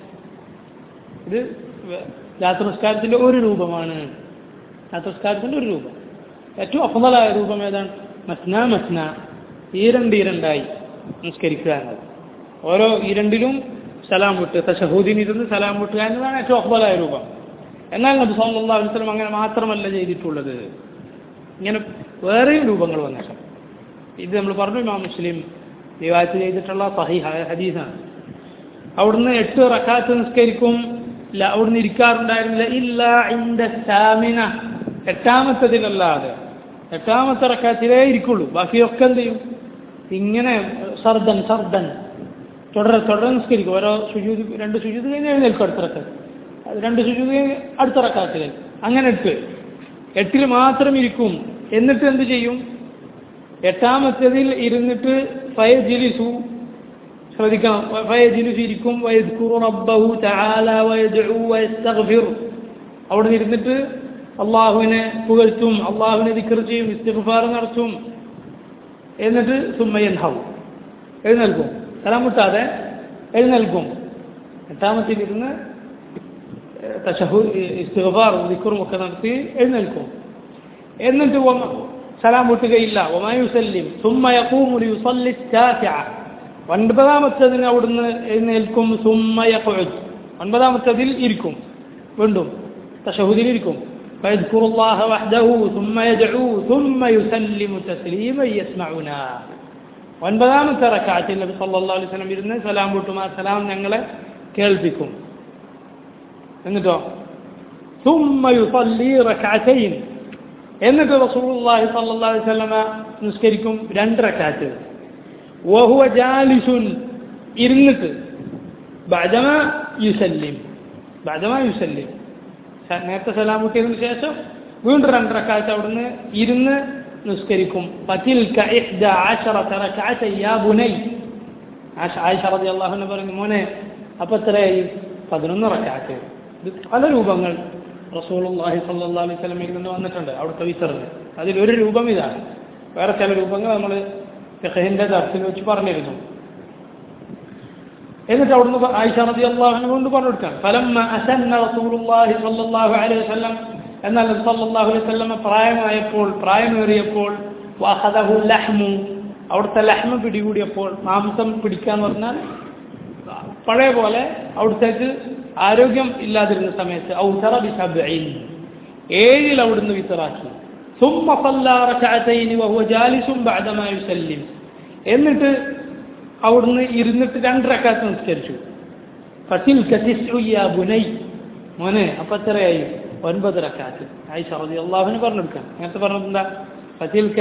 ഇത് രാത്രി നിസ്കാരത്തിൻ്റെ ഒരു രൂപമാണ് രാത്രി നിസ്കാരത്തിൻ്റെ ഒരു രൂപം ഏറ്റവും അഫലായ രൂപം ഏതാണ് മസ്ന മസ്ന ഈരണ്ട് ഈരണ്ടായി നിസ്കരിക്കുക എന്നത് ഓരോ ഈരണ്ടിലും സലാം വിട്ട് തഷഹൂദിനിരുന്ന് സലാം വിട്ടുക എന്നതാണ് ഏറ്റവും അഫലായ രൂപം എന്നാൽ നബി സല്ലല്ലാഹു അലൈഹി വസല്ലം അങ്ങനെ മാത്രമല്ല ചെയ്തിട്ടുള്ളത് ഇങ്ങനെ വേറെയും രൂപങ്ങൾ വന്നേക്കാം ഇത് നമ്മൾ പറഞ്ഞു ഇമാം മുസ്ലിം റിവായത്ത് ചെയ്തിട്ടുള്ള സഹി ഹദീസാണ് അവിടുന്ന് എട്ട് റക്കാത്ത് നിസ്കരിക്കും ഇല്ല അവിടുന്ന് ഇരിക്കാറുണ്ടായിരുന്നില്ല ഇല്ല ഇന്റെ സ്റ്റാമിന എട്ടാമത്തതിലല്ലാതെ എട്ടാമത്തെ റക്കാത്തിലേ ഇരിക്കുള്ളൂ ബാക്കിയൊക്കെ എന്ത് ചെയ്യും ഇങ്ങനെ സർദൻ സർദൻ തുടരെ തുടരെ നിസ്കരിക്കും ഓരോ സുജൂത് രണ്ട് സുജൂത് കഴിഞ്ഞ് എഴുന്നേൽക്കും അടുത്ത റക്കാത്ത് അത് രണ്ട് സുജൂത് കഴിഞ്ഞ് അടുത്ത റക്കാത്തിലേക്ക് അങ്ങനെ എട്ട് എട്ടിൽ മാത്രം ഇരിക്കും എന്നിട്ട് എന്ത് ചെയ്യും എട്ടാമത്തതിൽ ഇരുന്നിട്ട് ഫയജിലിസു ശ്രദ്ധിക്കണം ഫയജിലിസു ഇരിക്കും വയദ്കുറു റബ്ബഹു തആല വയദ്ഉ വയസ്തഗ്ഫിർ അവിടെ ഇരുന്നിട്ട് അള്ളാഹുവിനെ പുകഴ്ത്തും അള്ളാഹുവിനെ ദിക്ർ ചെയ്യും ഇസ്തിഗ്ഫാർ നടത്തും എന്നിട്ട് സുമ്മയൻഹവും എഴുന്നേൽക്കും സലാം മുട്ടാതെ എഴുന്നേൽക്കും എട്ടാമത്തിൽ ഇരുന്ന് തഷഹു ഇസ്തിഗ്ഫാറും ദിക്റും ഒക്കെ നടത്തി എഴുന്നേൽക്കും എന്നിട്ട് വന്ന് സലാം വിട്ടുകയില്ല ഒമായുസല്ലിം സുമ്മ യഖൂമു ലിയുസല്ലി التاسعة ഒൻപതാമത്തതിന് അവിടുന്ന് എഴുന്നേൽക്കും സുമ്മ യഖഉദ് ഒൻപതാമത്തതിൽ ഇരിക്കും വീണ്ടും തഷഹുദിൽ ഇരിക്കും فيذكر الله وحده ثم يدعو ثم يسلم تسليما يسمعنا ഒൻപതാമത്തെ റക്കാറ്റിൽ നബി സല്ലല്ലാഹു അലൈഹി വസല്ലം ഇരുന്ന് സലാം വിട്ടും ആ സലാം ഞങ്ങളെ കേൾപ്പിക്കും എന്നിട്ടോ ثم يصلي ركعتين എന്നിട്ട് റസൂലുള്ളാഹി സ്വല്ലല്ലാഹു അലൈഹി വസല്ലമ നിസ്കരിക്കും രണ്ട് റക്അത്ത് വഹുവ ജാലിസുൻ ഇരുന്നിട്ട് ബഅദമ യുസല്ലിം ബഅദമ യുസല്ലിം നേരത്തെ സലാം കിട്ടിയതിന് ശേഷം വീണ്ടും രണ്ട് റക്അത്ത് അവിടുന്ന് ഇരുന്ന് നിസ്കരിക്കും ഫതിൽക ഇഹ്ദ അശറത റക്അത യാ ബുനൈ ആയിഷ റളിയല്ലാഹു അൻഹ പറഞ്ഞു മോനെ അപ്പോൾ എത്രയായി പതിനൊന്ന് റക്അത്ത് ഇത് പല രൂപങ്ങൾ റസൂലുള്ളാഹി സ്വല്ലല്ലാഹു അലൈഹി വസല്ലമയിൽ നിന്ന് വന്നിട്ടുണ്ട് അവിടുത്തെ വിത്തറിന് അതിലൊരു രൂപം ഇതാണ് വേറെ ചില രൂപങ്ങൾ നമ്മൾ ഫിഖഹിന്റെ ദർസിൽ വെച്ച് പറഞ്ഞിരുന്നു എന്നിട്ട് അവിടുന്ന് ആയിഷ റളിയല്ലാഹു അൻഹ കൊണ്ട് പറഞ്ഞു കൊടുക്കാൻ ഫലമ്മ അസന്ന റസൂലുള്ളാഹി സ്വല്ലല്ലാഹു അലൈഹി വസല്ലം എന്നാൽ സല്ലല്ലാഹു അലൈഹി വസല്ലം പ്രായമായപ്പോൾ പ്രായമേറിയപ്പോൾ വഹദഹു ലഹ്മു അവിടുത്തെ ലഹ്മ പിടികൂടിയപ്പോൾ മാംസം പിടിക്കാന്ന് പറഞ്ഞാൽ പഴയ പോലെ അവിടുത്തേക്ക് ആരോഗ്യം ഇല്ലാതിരുന്ന സമയത്ത് ഔസറ ബിസബ്ഈൻ ഏഴിൽ അവിടുന്ന് വിത്തറാക്കി ثم صلى ركعتين وهو جالس بعدما يسلم എന്നിട്ട് അവിടുന്ന് ഇരുന്നിട്ട് രണ്ട് റക്കാത്ത് നിസ്കരിച്ചു ഫതിൽക തിസ്ഉ യാ ബുനൈ മോനെ അപ്പൊ എത്രയായി ഒൻപത് റക്കാത്ത് ആയിഷ റളിയല്ലാഹു പറഞ്ഞു കൊടുക്കാൻ നേരത്തെ പറഞ്ഞത് എന്താ ഫതിൽക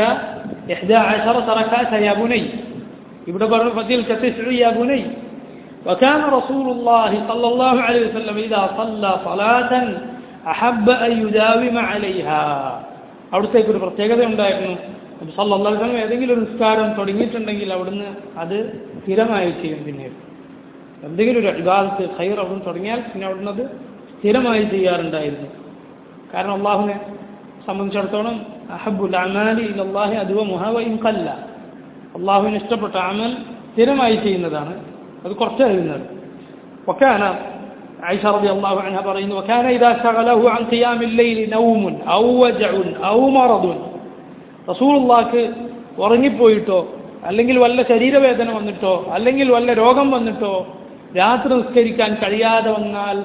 11 റക്കാത്ത് യാ ബുനൈ ഇവിടെ പറഞ്ഞു ഫതിൽക തിസ്ഉ യാ ബുനൈ وكان رسول الله صلى الله عليه وسلم إذا صلى صلاة أحب أن يداوم عليها അവിടുത്തേക്ക് ഒരു പ്രത്യേകത ഉണ്ടായിരുന്നു നബി സല്ലല്ലാഹു അലൈഹി വസല്ലം ഏതെങ്കിലും ഒരു നിസ്കാരം തുടങ്ങിയിട്ടുണ്ടെങ്കിൽ അവിടുന്ന് അത് സ്ഥിരമായി ചെയ്യും പിന്നീട് എന്തെങ്കിലും ഒരു ഇബാദത്ത് ഖൈർ അവിടുന്ന് തുടങ്ങിയാൽ പിന്നെ അവിടുന്ന് അത് സ്ഥിരമായി ചെയ്യാറുണ്ടായിരുന്നു കാരണം അള്ളാഹുവിനെ സംബന്ധിച്ചിടത്തോളം അഹബുൽ അമാലി ഇലല്ലാഹി അതുവ മുഹവ ഇൻ കല്ല അള്ളാഹുവിന് ഇഷ്ടപ്പെട്ട അമൽ സ്ഥിരമായി ചെയ്യുന്നതാണ് അത് കുറച്ച് കഴിയുന്നത് وكان عائشة رضي الله عنها പറയുന്നു وكان إذا شغله عن قيام الليل نوم أو وجع أو مرض رسول الله ഉറങ്ങിപ്പോയിട്ടോ അല്ലെങ്കിൽ വല്ല ശരീരവേദന വന്നിട്ടോ അല്ലെങ്കിൽ വല്ല രോഗം വന്നിട്ടോ രാത്രി നിസ്കരിക്കാൻ കഴിയാതെ വന്നാൽ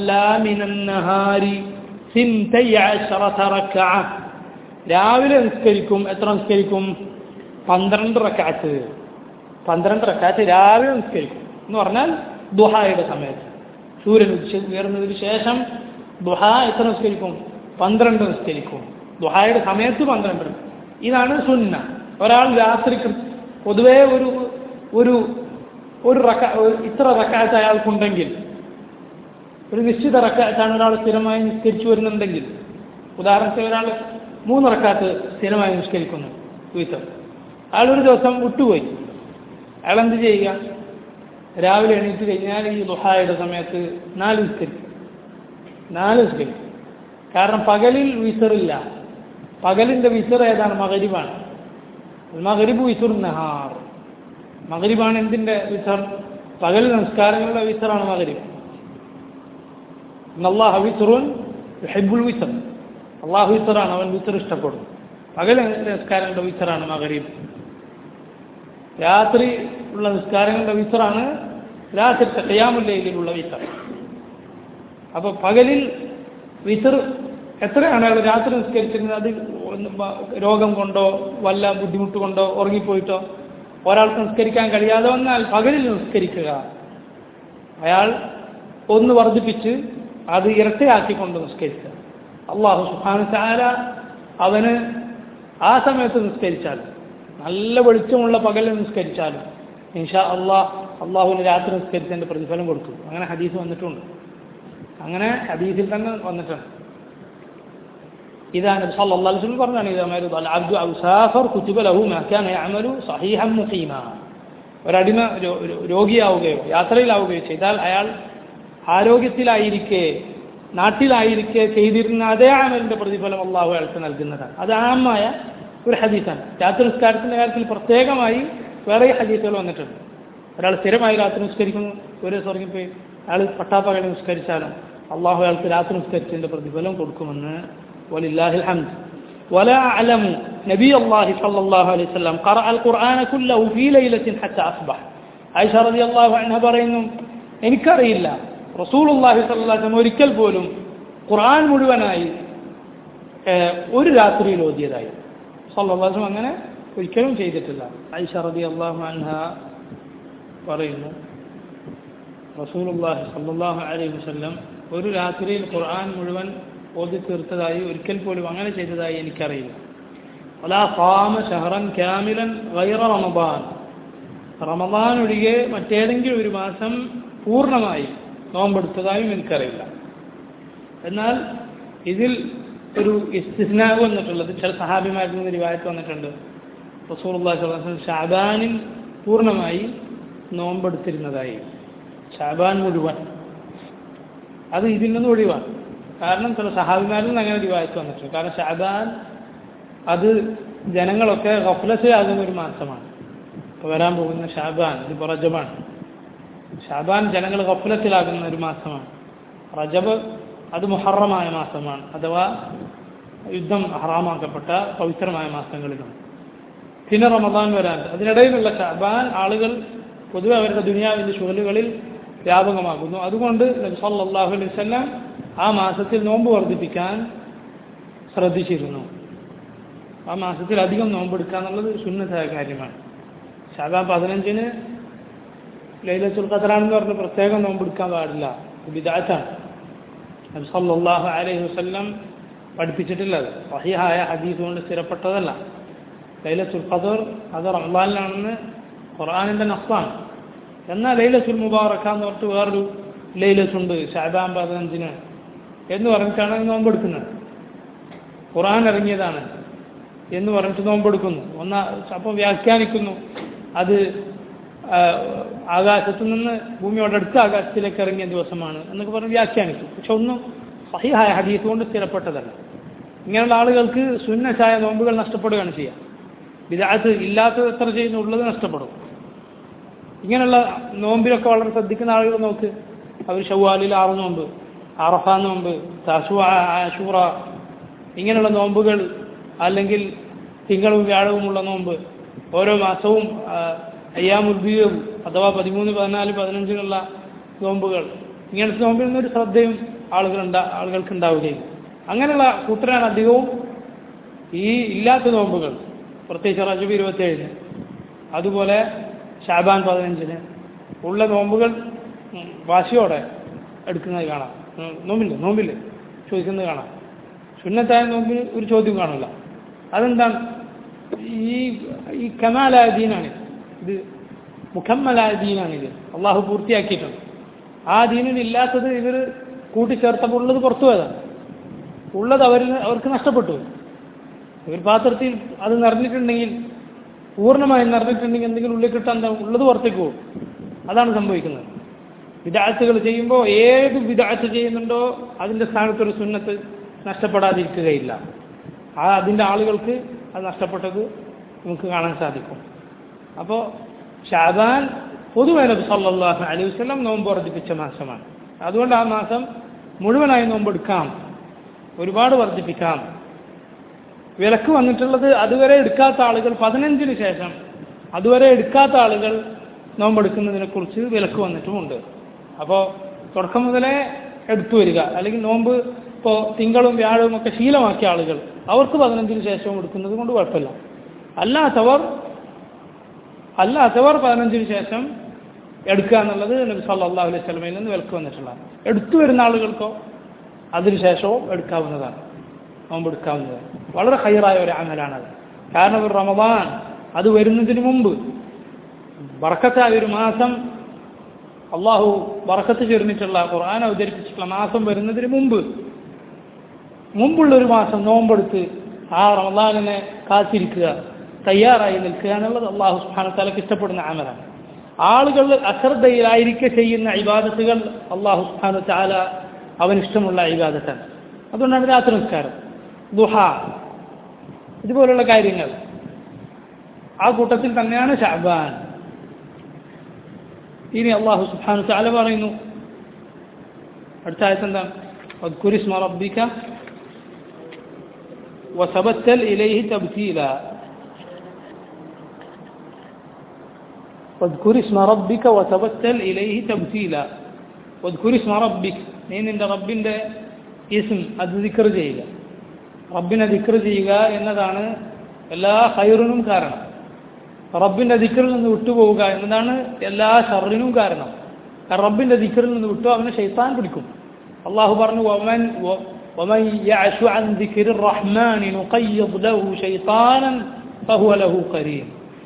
രാവിലെ നിസ്കരിക്കും എത്ര നിസ്കരിക്കും പന്ത്രണ്ട് റക്കാറ്റ് പന്ത്രണ്ട് റക്കാറ്റ് രാവിലെ നിസ്കരിക്കും എന്ന് പറഞ്ഞാൽ ദുഹായുടെ സമയത്ത് സൂര്യൻ ഉച്ച ഉയർന്നതിന് ശേഷം ദുഹ എത്ര നിസ്കരിക്കും പന്ത്രണ്ട് നിസ്കരിക്കും ദുഹായുടെ സമയത്ത് പന്ത്രണ്ട് ഇതാണ് സുന്ന ഒരാൾ രാത്രി പൊതുവേ ഒരു ഒരു ഒരു റക്ക ഇത്ര റക്കാറ്റ് അയാൾക്കുണ്ടെങ്കിൽ ഒരു നിശ്ചിത റക്കാറ്റാണ് ഒരാൾ സ്ഥിരമായി നിസ്കരിച്ചു വരുന്നുണ്ടെങ്കിൽ ഉദാഹരണത്തിന് ഒരാൾ മൂന്ന് റക്കാത്ത് സ്ഥിരമായി നിസ്കരിക്കുന്നു വീത്തം അയാൾ ഒരു ദിവസം വിട്ടുപോയി അയാൾ എന്ത് ചെയ്യുക രാവിലെ എണീറ്റ് കഴിഞ്ഞാൽ ഈ ദുഹായുടെ സമയത്ത് നാല് നിസ്കരിക്കും നാല് നിസ്കരിക്കും കാരണം പകലിൽ വിസറില്ല പകലിൻ്റെ വിസർ ഏതാണ് മകരിബാണ് മകരിബ് വിസുർ നഹാർ മകരിബാണ് എന്തിൻ്റെ വിസർ പകൽ നമസ്കാരങ്ങളുടെ വിസറാണ് മകരിബ് അള്ളാഹു വിസറുൻ ഹെബുൽ വിസർ അള്ളാഹു വിസറാണ് അവൻ വിസർ ഇഷ്ടപ്പെടും പകൽ നിസ്കാരങ്ങളുടെ വിസറാണ് മകരീബ് രാത്രി ഉള്ള നിസ്കാരങ്ങളുടെ വിസറാണ് രാത്രിത്തെ കയ്യാമുല്ലയിലുള്ള വിസർ അപ്പോൾ പകലിൽ വിസർ എത്രയാണ് അയാൾ രാത്രി നിസ്കരിച്ചിരുന്നത് അത് രോഗം കൊണ്ടോ വല്ല ബുദ്ധിമുട്ട് കൊണ്ടോ ഉറങ്ങിപ്പോയിട്ടോ ഒരാൾക്ക് നിസ്കരിക്കാൻ കഴിയാതെ വന്നാൽ പകലിൽ നിസ്കരിക്കുക അയാൾ ഒന്ന് വർദ്ധിപ്പിച്ച് അത് ഇരട്ടയാക്കിക്കൊണ്ട് നിസ്കരിക്കുക അള്ളാഹു സുഹാന ചാല അവന് ആ സമയത്ത് നിസ്കരിച്ചാലും നല്ല വെളിച്ചമുള്ള പകലിൽ നിസ്കരിച്ചാലും ഇൻഷാ അള്ളാഹ് അള്ളാഹുവിന് രാത്രി നിസ്കരിച്ചതിൻ്റെ പ്രതിഫലം കൊടുക്കും അങ്ങനെ ഹദീസ് വന്നിട്ടുണ്ട് അങ്ങനെ ഹദീസിൽ തന്നെ വന്നിട്ടുണ്ട് إذا النبي صلى الله عليه وسلم പറഞ്ഞാണ് إذا مرض العبد أو سافر كتب له ما كان يعمل صحيحا مقيما ഒരടിമ രോഗിയാവുകയോ യാത്രയിലാവുകയോ ചെയ്താൽ അയാൾ ആരോഗ്യത്തിലായിരിക്കെ നാട്ടിലായിരിക്കെ ചെയ്തിരുന്ന അതേ അമലിന്റെ പ്രതിഫലം അള്ളാഹു അയാൾക്ക് നൽകുന്നതാണ് അത് ആമായ ഒരു ഹദീസാണ് രാത്രി നിസ്കാരത്തിന്റെ കാര്യത്തിൽ പ്രത്യേകമായി വേറെ ഹദീസുകൾ വന്നിട്ടുണ്ട് ഒരാൾ സ്ഥിരമായി രാത്രി നിസ്കരിക്കുന്നു ഒരു ദിവസം ഉറങ്ങിപ്പോയി അയാൾ പട്ടാപ്പകൽ നിസ്കരിച്ചാലും അള്ളാഹു അയാൾക്ക് രാത്രി നിസ്കരിച്ചതിന്റെ പ്രതിഫലം കൊടുക്കുമെന്ന് ولله الحمد ولا أعلم نبي الله صلى الله عليه وسلم قرأ القرآن كله في ليلة حتى أصبح عائشة رضي الله عنها പറയുന്നു എനിക്കറിയില്ല റസൂലുള്ളാഹി സ്വല്ലല്ലാഹു അലൈഹി വസല്ലം ഒരിക്കൽ പോലും ഖുർആൻ മുഴുവനായി ഒരു രാത്രിയിൽ ഓതിയതായി സല്ലല്ലാഹു അലൈഹി വസല്ലം അങ്ങനെ ഒരിക്കലും ചെയ്തിട്ടില്ല ഐഷ റളിയല്ലാഹു അൻഹ പറയുന്നു റസൂലുള്ളാഹി സ്വല്ലല്ലാഹു അലൈഹി വസല്ലം ഒരു രാത്രിയിൽ ഖുർആൻ മുഴുവൻ ഓതി തീർത്തതായി ഒരിക്കൽ പോലും അങ്ങനെ ചെയ്തതായി എനിക്കറിയില്ല വലാ ഖാമ ഷഹറൻ കാമിലൻ ഗൈറ റമദാൻ റമദാൻ ഒഴികെ മറ്റേതെങ്കിലും ഒരു മാസം പൂർണ്ണമായി നോമ്പെടുത്തതായും എനിക്കറിയില്ല എന്നാൽ ഇതിൽ ഒരു ഇസ്തിസ്നാവ് വന്നിട്ടുള്ളത് ചില സഹാബിമാരിൽ നിന്ന് റിവായത്ത് വന്നിട്ടുണ്ട് റസൂർല്ലാ ഷാബാനിൽ പൂർണ്ണമായി നോമ്പെടുത്തിരുന്നതായി ഷാബാൻ മുഴുവൻ അത് ഇതിൽ നിന്ന് ഒഴിവാണ് കാരണം ചില സഹാബിമാരിൽ നിന്ന് അങ്ങനെ റിവായത്ത് വന്നിട്ടുണ്ട് കാരണം ഷാബാൻ അത് ജനങ്ങളൊക്കെ ഗഫലത്തിലാകുന്ന ഒരു മാസമാണ് ഇപ്പോൾ വരാൻ പോകുന്ന ഷാബാൻ ഇത് റജബാണ് ഷാബാൻ ജനങ്ങൾ ഗഫലത്തിലാകുന്ന ഒരു മാസമാണ് റജബ് അത് മുഹറമായ മാസമാണ് അഥവാ യുദ്ധം ഹറാമാക്കപ്പെട്ട പവിത്രമായ മാസങ്ങളിലാണ് പിന്നെ റമദാൻ വരാൻ അതിനിടയിലുള്ള ഷാബാൻ ആളുകൾ പൊതുവെ അവരുടെ ദുനിയാവിൻ്റെ ഷുഗലുകളിൽ വ്യാപകമാകുന്നു അതുകൊണ്ട് നബി സല്ലല്ലാഹു അലൈഹി വസല്ലം ആ മാസത്തിൽ നോമ്പ് വർദ്ധിപ്പിക്കാൻ ശ്രദ്ധിച്ചിരുന്നു ആ മാസത്തിൽ അധികം നോമ്പെടുക്കുക എന്നുള്ളത് സുന്നത്തായ കാര്യമാണ് ഷാബാൻ പതിനഞ്ചിന് ലൈലത്തുൽ ഖദറാണെന്ന് പറഞ്ഞ് പ്രത്യേകം നോമ്പെടുക്കാൻ പാടില്ല വിദാറ്റാണ് നബി സല്ലല്ലാഹു അലൈഹി വസല്ലം പഠിപ്പിച്ചിട്ടില്ല അത് സഹിഹായ ഹദീസ് കൊണ്ട് സ്ഥിരപ്പെട്ടതല്ല ലൈലത്തുൽ ഖദർ അത് റമദാനിലാണെന്ന് ഖുർആാനിൻ്റെ നസ്സാണ് എന്നാൽ ലൈലത്തുൽ മുബാറക്ക എന്ന് പറഞ്ഞിട്ട് വേറൊരു ലൈലത്തുണ്ട് ഷാബാൻ പതിനഞ്ചിന് എന്ന് പറഞ്ഞിട്ടാണ് നോമ്പെടുക്കുന്നത് ഖുർആൻ ഇറങ്ങിയതാണ് എന്ന് പറഞ്ഞിട്ട് നോമ്പെടുക്കുന്നു ഒന്നാ അപ്പം വ്യാഖ്യാനിക്കുന്നു അത് ആകാശത്തു നിന്ന് ഭൂമിയോട് അടുത്ത ആകാശത്തിലേക്ക് ഇറങ്ങിയ ദിവസമാണ് എന്നൊക്കെ പറഞ്ഞ് വ്യാഖ്യാനിക്കും പക്ഷെ ഒന്നും സഹിഹായ ഹദീസ് കൊണ്ട് സ്ഥിരപ്പെട്ടതല്ല ഇങ്ങനെയുള്ള ആളുകൾക്ക് സുന്നച്ചായ നോമ്പുകൾ നഷ്ടപ്പെടുകയാണ് ചെയ്യുക വിദാത്ത് ഇല്ലാത്തത് എത്ര ചെയ്യുന്നു ഉള്ളത് നഷ്ടപ്പെടും ഇങ്ങനെയുള്ള നോമ്പിലൊക്കെ വളരെ ശ്രദ്ധിക്കുന്ന ആളുകൾ നോക്ക് അവർ ഷവ്വാലിൽ ആറ് നോമ്പ് അറഫ നോമ്പ് തഷു ആഷൂറ ഇങ്ങനെയുള്ള നോമ്പുകൾ അല്ലെങ്കിൽ തിങ്കളും വ്യാഴവുമുള്ള നോമ്പ് ഓരോ മാസവും അയ്യാമുദ്ദീയവും അഥവാ പതിമൂന്ന് പതിനാല് പതിനഞ്ചിനുള്ള നോമ്പുകൾ ഇങ്ങനത്തെ നോമ്പിൽ നിന്നൊരു ശ്രദ്ധയും ആളുകളുണ്ടാ ആളുകൾക്ക് ഉണ്ടാവുകയും അങ്ങനെയുള്ള കൂട്ടരാണ് അധികവും ഈ ഇല്ലാത്ത നോമ്പുകൾ പ്രത്യേകിച്ച് റജബ് ഇരുപത്തേഴിന് അതുപോലെ ഷാബാൻ പതിനഞ്ചിന് ഉള്ള നോമ്പുകൾ വാശിയോടെ എടുക്കുന്നത് കാണാം നോമ്പില്ല നോമ്പില്ല ചോദിക്കുന്നത് കാണാം സുന്നത്തായ നോമ്പിന് ഒരു ചോദ്യം കാണില്ല അതെന്താണ് ഈ ഈ കമാലായ ദീനാണ് ഇത് മുഖമ്മലായ ദീനാണിത് അള്ളാഹു പൂർത്തിയാക്കിയിട്ടുണ്ട് ആ ദീനിൽ ഇല്ലാത്തത് ഇവർ കൂട്ടിച്ചേർത്തപ്പോൾ ഉള്ളത് പുറത്തു പോയതാണ് ഉള്ളത് അവരിൽ അവർക്ക് നഷ്ടപ്പെട്ടു ഇവർ പാത്രത്തിൽ അത് നിറഞ്ഞിട്ടുണ്ടെങ്കിൽ പൂർണ്ണമായും നിറഞ്ഞിട്ടുണ്ടെങ്കിൽ എന്തെങ്കിലും ഉള്ളിൽ കിട്ടാൻ എന്താ ഉള്ളത് പുറത്തേക്ക് പോകും അതാണ് സംഭവിക്കുന്നത് വിദാഴ്ചകൾ ചെയ്യുമ്പോൾ ഏത് വിദാഴ്ച ചെയ്യുന്നുണ്ടോ അതിൻ്റെ സ്ഥാനത്തൊരു സുന്നത്ത് നഷ്ടപ്പെടാതിരിക്കുകയില്ല ആ അതിൻ്റെ ആളുകൾക്ക് അത് നഷ്ടപ്പെട്ടത് നമുക്ക് കാണാൻ സാധിക്കും അപ്പോൾ ഷാബാൻ പൊതുവെ നബി സല്ലല്ലാഹു അലൈഹി വസല്ലം നോമ്പ് വർദ്ധിപ്പിച്ച മാസമാണ് അതുകൊണ്ട് ആ മാസം മുഴുവനായി നോമ്പെടുക്കാം ഒരുപാട് വർദ്ധിപ്പിക്കാം വിലക്ക് വന്നിട്ടുള്ളത് അതുവരെ എടുക്കാത്ത ആളുകൾ പതിനഞ്ചിന് ശേഷം അതുവരെ എടുക്കാത്ത ആളുകൾ നോമ്പെടുക്കുന്നതിനെ കുറിച്ച് വിലക്ക് വന്നിട്ടുമുണ്ട് അപ്പോൾ തുടക്കം മുതലേ എടുത്തു വരിക അല്ലെങ്കിൽ നോമ്പ് ഇപ്പോൾ തിങ്കളും വ്യാഴവും ഒക്കെ ശീലമാക്കിയ ആളുകൾ അവർക്ക് പതിനഞ്ചിന് ശേഷവും എടുക്കുന്നത് കൊണ്ട് കുഴപ്പമില്ല അല്ലാത്തവർ അല്ലാത്തവർ പതിനഞ്ചിന് ശേഷം എടുക്കുക എന്നുള്ളത് നബി സല്ലല്ലാഹു അലൈഹി സ്വലമയിൽ നിന്ന് വിലക്ക് വന്നിട്ടുള്ളതാണ് എടുത്തു വരുന്ന ആളുകൾക്കോ അതിനുശേഷവും എടുക്കാവുന്നതാണ് നോമ്പ് എടുക്കാവുന്നതാണ് വളരെ ഹൈറായ ഒരു അമലാണത് കാരണം ഒരു റമദാൻ അത് വരുന്നതിന് മുമ്പ് ബർക്കത്തായ ഒരു മാസം അള്ളാഹു ബർക്കത്ത് ചേർന്നിട്ടുള്ള ഖുർആൻ അവതരിപ്പിച്ചിട്ടുള്ള മാസം വരുന്നതിന് മുമ്പ് മുമ്പുള്ള ഒരു മാസം നോമ്പെടുത്ത് ആ റമദാനിനെ കാത്തിരിക്കുക തയ്യാറായി നിൽക്കുക എന്നുള്ളത് അള്ളാഹു സുഹാനത്താലക്ക് ഇഷ്ടപ്പെടുന്ന അമലാണ് ആളുകൾ അശ്രദ്ധയിലായിരിക്കെ ചെയ്യുന്ന ഇബാദത്തുകൾ അള്ളാഹു സുഹാന ചാല അവനിഷ്ടമുള്ള ഇബാദത്താണ് അതുകൊണ്ടാണ് രാത്രി നിസ്കാരം ദുഹ ഇതുപോലുള്ള കാര്യങ്ങൾ ആ കൂട്ടത്തിൽ തന്നെയാണ് ഷാബാൻ ഇനി അള്ളാഹു സുബ്ഹാനഹു തആല പറയുന്നു അടുത്ത ആയത്ത് എന്താണ് واذكر اسم ربك وتبتل إليه تبتيلا واذكر اسم ربك وتبتل إليه تبتيلا واذكر اسم ربك നീ നിന്റെ റബ്ബിൻ്റെ ഇസ്ം അത് ദിക്ർ ചെയ്യുക റബ്ബിനെ ദിക്ർ ചെയ്യുക എന്നതാണ് എല്ലാ ഹൈറിനും കാരണം റബ്ബിന്റെ ദിക്കറിൽ നിന്ന് വിട്ടുപോവുക എന്നതാണ് എല്ലാ ഷറിനും കാരണം കാരണം റബ്ബിന്റെ ദിക്കറിൽ നിന്ന് വിട്ടു അവനെ ഷെയ്ത്താൻ പിടിക്കും അള്ളാഹു പറഞ്ഞു ومن ومن يعش عن ذكر الرحمن نقيض له شيطانا فهو له قرين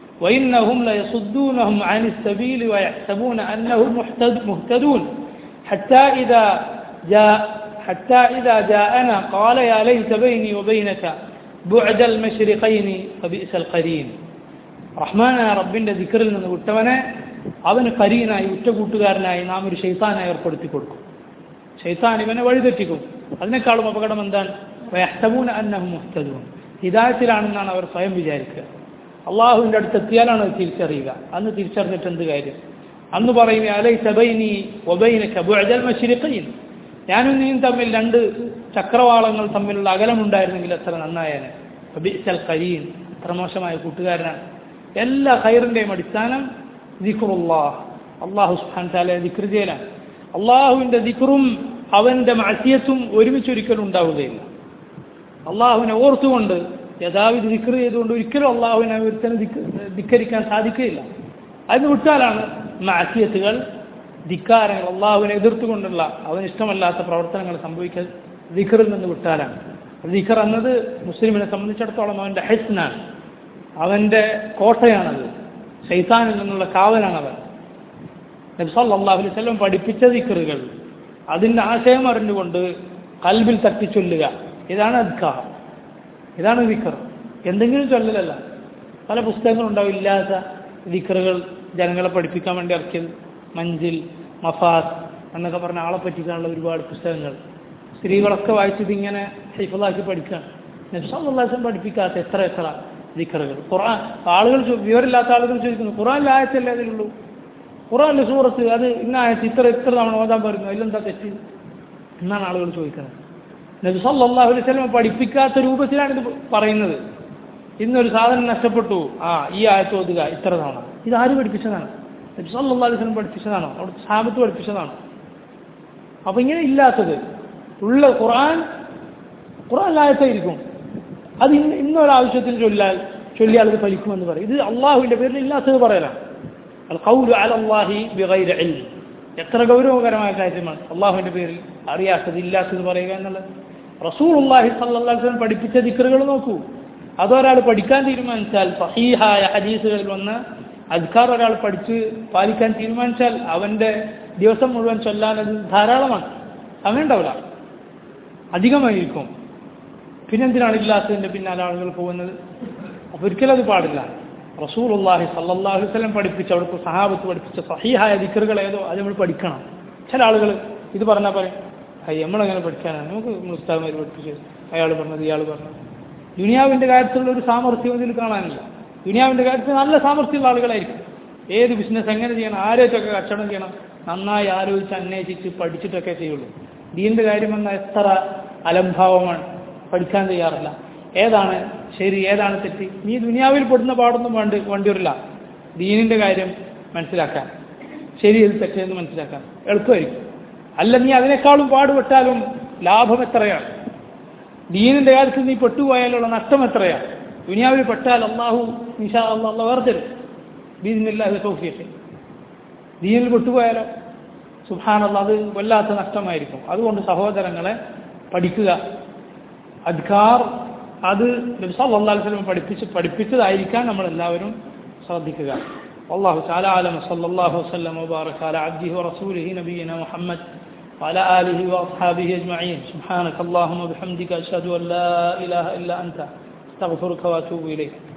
وإنهم ليصدونهم عن السبيل ويحسبون أنهم مهتدون حتى إذا جاء حتى إذا جاءنا قال يا ليت بيني وبينك بعد المشرقين فبئس القرين റഹ്മാനായ റബ്ബിന്റെ ദിക്കറിൽ നിന്ന് വിട്ടവനെ അവന് കരീനായി ഉറ്റകൂട്ടുകാരനായി നാം ഒരു ഷെയ്ത്താനെ ഏർപ്പെടുത്തി കൊടുക്കും ഷെയ്ത്താൻ ഇവനെ വഴിതെറ്റിക്കും അതിനേക്കാളും അപകടം എന്താണ് വയഹ്തബൂന അന്നഹു മുഹ്തദൂൻ ഹിദായത്തിലാണെന്നാണ് അവർ സ്വയം വിചാരിക്കുക അള്ളാഹുവിൻ്റെ അടുത്ത് എത്തിയാലാണ് അത് തിരിച്ചറിയുക അന്ന് തിരിച്ചറിഞ്ഞിട്ട് എന്ത് കാര്യം അന്ന് പറയും അലൈ സബൈനി ഒബൈനക്ക ബുഅദൽ മശ്രിഖീൻ ഞാനും നീയും തമ്മിൽ രണ്ട് ചക്രവാളങ്ങൾ തമ്മിലുള്ള അകലമുണ്ടായിരുന്നെങ്കിൽ എത്ര നന്നായേനെ ബിഅ്സൽ ഖരീൻ എത്ര മോശമായ കൂട്ടുകാരനാണ് എല്ലാ ഖൈറിൻ്റെയും അടിസ്ഥാനം ദിഖുറുല്ലാഹ് അള്ളാഹു സുഹാൻ താല ദിക്ർ ചെയ്യലാണ് അള്ളാഹുവിൻ്റെ ദിക്റും അവൻ്റെ മാസിയത്തും ഒരുമിച്ചൊരിക്കലും ഉണ്ടാവുകയില്ല അള്ളാഹുവിനെ ഓർത്തുകൊണ്ട് യഥാവിധി ദിക്ർ ചെയ്തുകൊണ്ട് ഒരിക്കലും അള്ളാഹുവിനെ ഒരുത്തനെ ധിക്കരിക്കാൻ സാധിക്കുകയില്ല അതിന് വിട്ടാലാണ് മാസിയത്തുകൾ ധിക്കാരങ്ങൾ അള്ളാഹുവിനെ എതിർത്തുകൊണ്ടുള്ള അവന് ഇഷ്ടമല്ലാത്ത പ്രവർത്തനങ്ങൾ സംഭവിക്കാൻ ദിഖറിൽ നിന്ന് വിട്ടാലാണ് ദിഖർ എന്നത് മുസ്ലിമിനെ സംബന്ധിച്ചിടത്തോളം അവൻ്റെ ഹെസ്നാണ് അവൻ്റെ കോട്ടയാണത് ഷെയ്ത്താനിൽ നിന്നുള്ള കാവലാണവൻ നബ്സല്ലാഹു അലൈഹി സ്വലം പഠിപ്പിച്ച ദിക്കറുകൾ അതിൻ്റെ ആശയം അറിഞ്ഞുകൊണ്ട് കൽബിൽ തട്ടിച്ചൊല്ലുക ഇതാണ് അദ്കാർ ഇതാണ് ദിക്കർ എന്തെങ്കിലും ചൊല്ലലല്ല പല പുസ്തകങ്ങളുണ്ടാവും ഇല്ലാത്ത ദിക്കറുകൾ ജനങ്ങളെ പഠിപ്പിക്കാൻ വേണ്ടി ഇറക്കിയത് മഞ്ചിൽ മഫാസ് എന്നൊക്കെ പറഞ്ഞ ആളെ പറ്റിക്കാനുള്ള ഒരുപാട് പുസ്തകങ്ങൾ സ്ത്രീകളൊക്കെ വായിച്ചത് ഇങ്ങനെ ഹൈഫലാക്കി പഠിക്കുകയാണ് നബ്സല്ലാസം പഠിപ്പിക്കാത്ത എത്ര എത്ര ദിക്കറുകൾ ഖുറാൻ ആളുകൾ വിവരമില്ലാത്ത ആളുകൾ ചോദിക്കുന്നു ഖുറാനിലെ ആയത്തല്ലേ അതിലുള്ളൂ ഖുറാനിലെ സൂറത്ത് അത് ഇന്ന ആയത്ത് ഇത്ര ഇത്ര തവണ ഓതാൻ പറയുന്നു അതിലെന്താ തെറ്റ് എന്നാണ് ആളുകൾ ചോദിക്കുന്നത് നബി സല്ലല്ലാഹു അലൈഹി വസല്ലം പഠിപ്പിക്കാത്ത രൂപത്തിലാണ് ഇത് പറയുന്നത് ഇന്നൊരു സാധനം നഷ്ടപ്പെട്ടു ആ ഈ ആയത്ത് ഓതുക ഇത്ര തവണ ഇത് ആര് പഠിപ്പിച്ചതാണ് നബി സല്ലല്ലാഹു അലൈഹി വസല്ലം പഠിപ്പിച്ചതാണോ അവിടുത്തെ സാബത്ത് പഠിപ്പിച്ചതാണോ അപ്പൊ ഇങ്ങനെ ഇല്ലാത്തത് ഉള്ള ഖുർആൻ ഖുർആൻ ആയത്തായിരിക്കും അത് ഇന്ന് ഇന്നൊരാവശ്യത്തിന് ചൊല്ലാൽ ചൊല്ലിയാൽ അത് ഫലിക്കുമെന്ന് പറയും ഇത് അള്ളാഹുവിൻ്റെ പേരിൽ ഇല്ലാത്തത് പറയലാണ് അൽ കൗലു അല അള്ളാഹി ബിഗൈര ഇൽം എത്ര ഗൗരവകരമായ കാര്യമാണ് അള്ളാഹുവിൻ്റെ പേരിൽ അറിയാത്തത് ഇല്ലാത്തത് പറയുക എന്നുള്ളത് റസൂൽ അള്ളാഹി സല്ലാസ്ലം പഠിപ്പിച്ച ദിക്കറുകൾ നോക്കൂ അതൊരാൾ പഠിക്കാൻ തീരുമാനിച്ചാൽ സഹീഹായ ഹദീസുകളിൽ വന്ന് അദ്കാർ ഒരാൾ പഠിച്ച് പാലിക്കാൻ തീരുമാനിച്ചാൽ അവൻ്റെ ദിവസം മുഴുവൻ ചൊല്ലാൻ അത് ധാരാളമാണ് സമയമുണ്ടാവില്ല അധികമായിരിക്കും പിന്നെന്തിനാണ് ഇല്ലാത്തതിൻ്റെ പിന്നാലെ ആളുകൾ പോകുന്നത് അപ്പോൾ ഒരിക്കലും അത് പാടില്ല റസൂൽ അള്ളാഹി സല്ലാഹു വസ്ലം പഠിപ്പിച്ച അവിടുത്തെ സഹാബത്ത് പഠിപ്പിച്ച സഹീഹായ ദിക്കറുകൾ ഏതോ അത് നമ്മൾ പഠിക്കണം ചില ആളുകൾ ഇത് പറഞ്ഞാൽ പറയും അയ്യ നമ്മളെങ്ങനെ പഠിക്കാനാണ് നമുക്ക് മുസ്താമാർ പഠിപ്പിച്ചു അയാൾ പറഞ്ഞത് ഇയാൾ പറഞ്ഞത് ദുനിയാവിൻ്റെ കാര്യത്തിലുള്ള ഒരു സാമർഥ്യം ഇതിൽ കാണാനില്ല ദുനിയാവിൻ്റെ കാര്യത്തിൽ നല്ല സാമർഥ്യമുള്ള ആളുകളായിരിക്കും ഏത് ബിസിനസ് എങ്ങനെ ചെയ്യണം ആരെയൊക്കെ കച്ചവടം ചെയ്യണം നന്നായി ആലോചിച്ച് അന്വേഷിച്ച് പഠിച്ചിട്ടൊക്കെ ചെയ്യുള്ളൂ ദീൻ്റെ കാര്യം വന്ന എത്ര അലംഭാവമാണ് പഠിക്കാൻ തയ്യാറില്ല ഏതാണ് ശരി ഏതാണ് തെറ്റ് നീ ദുനിയാവിൽ പെടുന്ന പാടൊന്നും വേണ്ടി വേണ്ടി വരില്ല ദീനിൻ്റെ കാര്യം മനസ്സിലാക്കാൻ ശരി ഇത് തെറ്റെന്ന് മനസ്സിലാക്കാൻ എളുപ്പമായിരിക്കും അല്ല നീ അതിനേക്കാളും പാടുപെട്ടാലും ലാഭം എത്രയാണ് ദീനിൻ്റെ കാര്യത്തിൽ നീ പെട്ടുപോയാലുള്ള നഷ്ടം എത്രയാണ് ദുനിയാവിൽ പെട്ടാൽ അള്ളാഹു നിഷാ അള്ളാഹ് വേർതരും ദീനില്ലാതെ തോഫിയൊക്കെ ദീനിൽ പെട്ടുപോയാലോ സുഹാനുള്ള അത് വല്ലാത്ത നഷ്ടമായിരിക്കും അതുകൊണ്ട് സഹോദരങ്ങളെ പഠിക്കുക അദ്കാർ അത് നബി സല്ലല്ലാഹു അലൈഹി വസല്ലം പഠിപ്പിച്ച് പഠിപ്പിച്ചതായിരിക്കാൻ നമ്മൾ എല്ലാവരും ശ്രദ്ധിക്കുക والله تعالى أعلم صلى الله وسلم وبارك على عبده ورسوله نبينا محمد وعلى آله وأصحابه أجمعين سبحانك اللهم وبحمدك أشهد أن لا إله إلا أنت استغفرك وأتوب إليك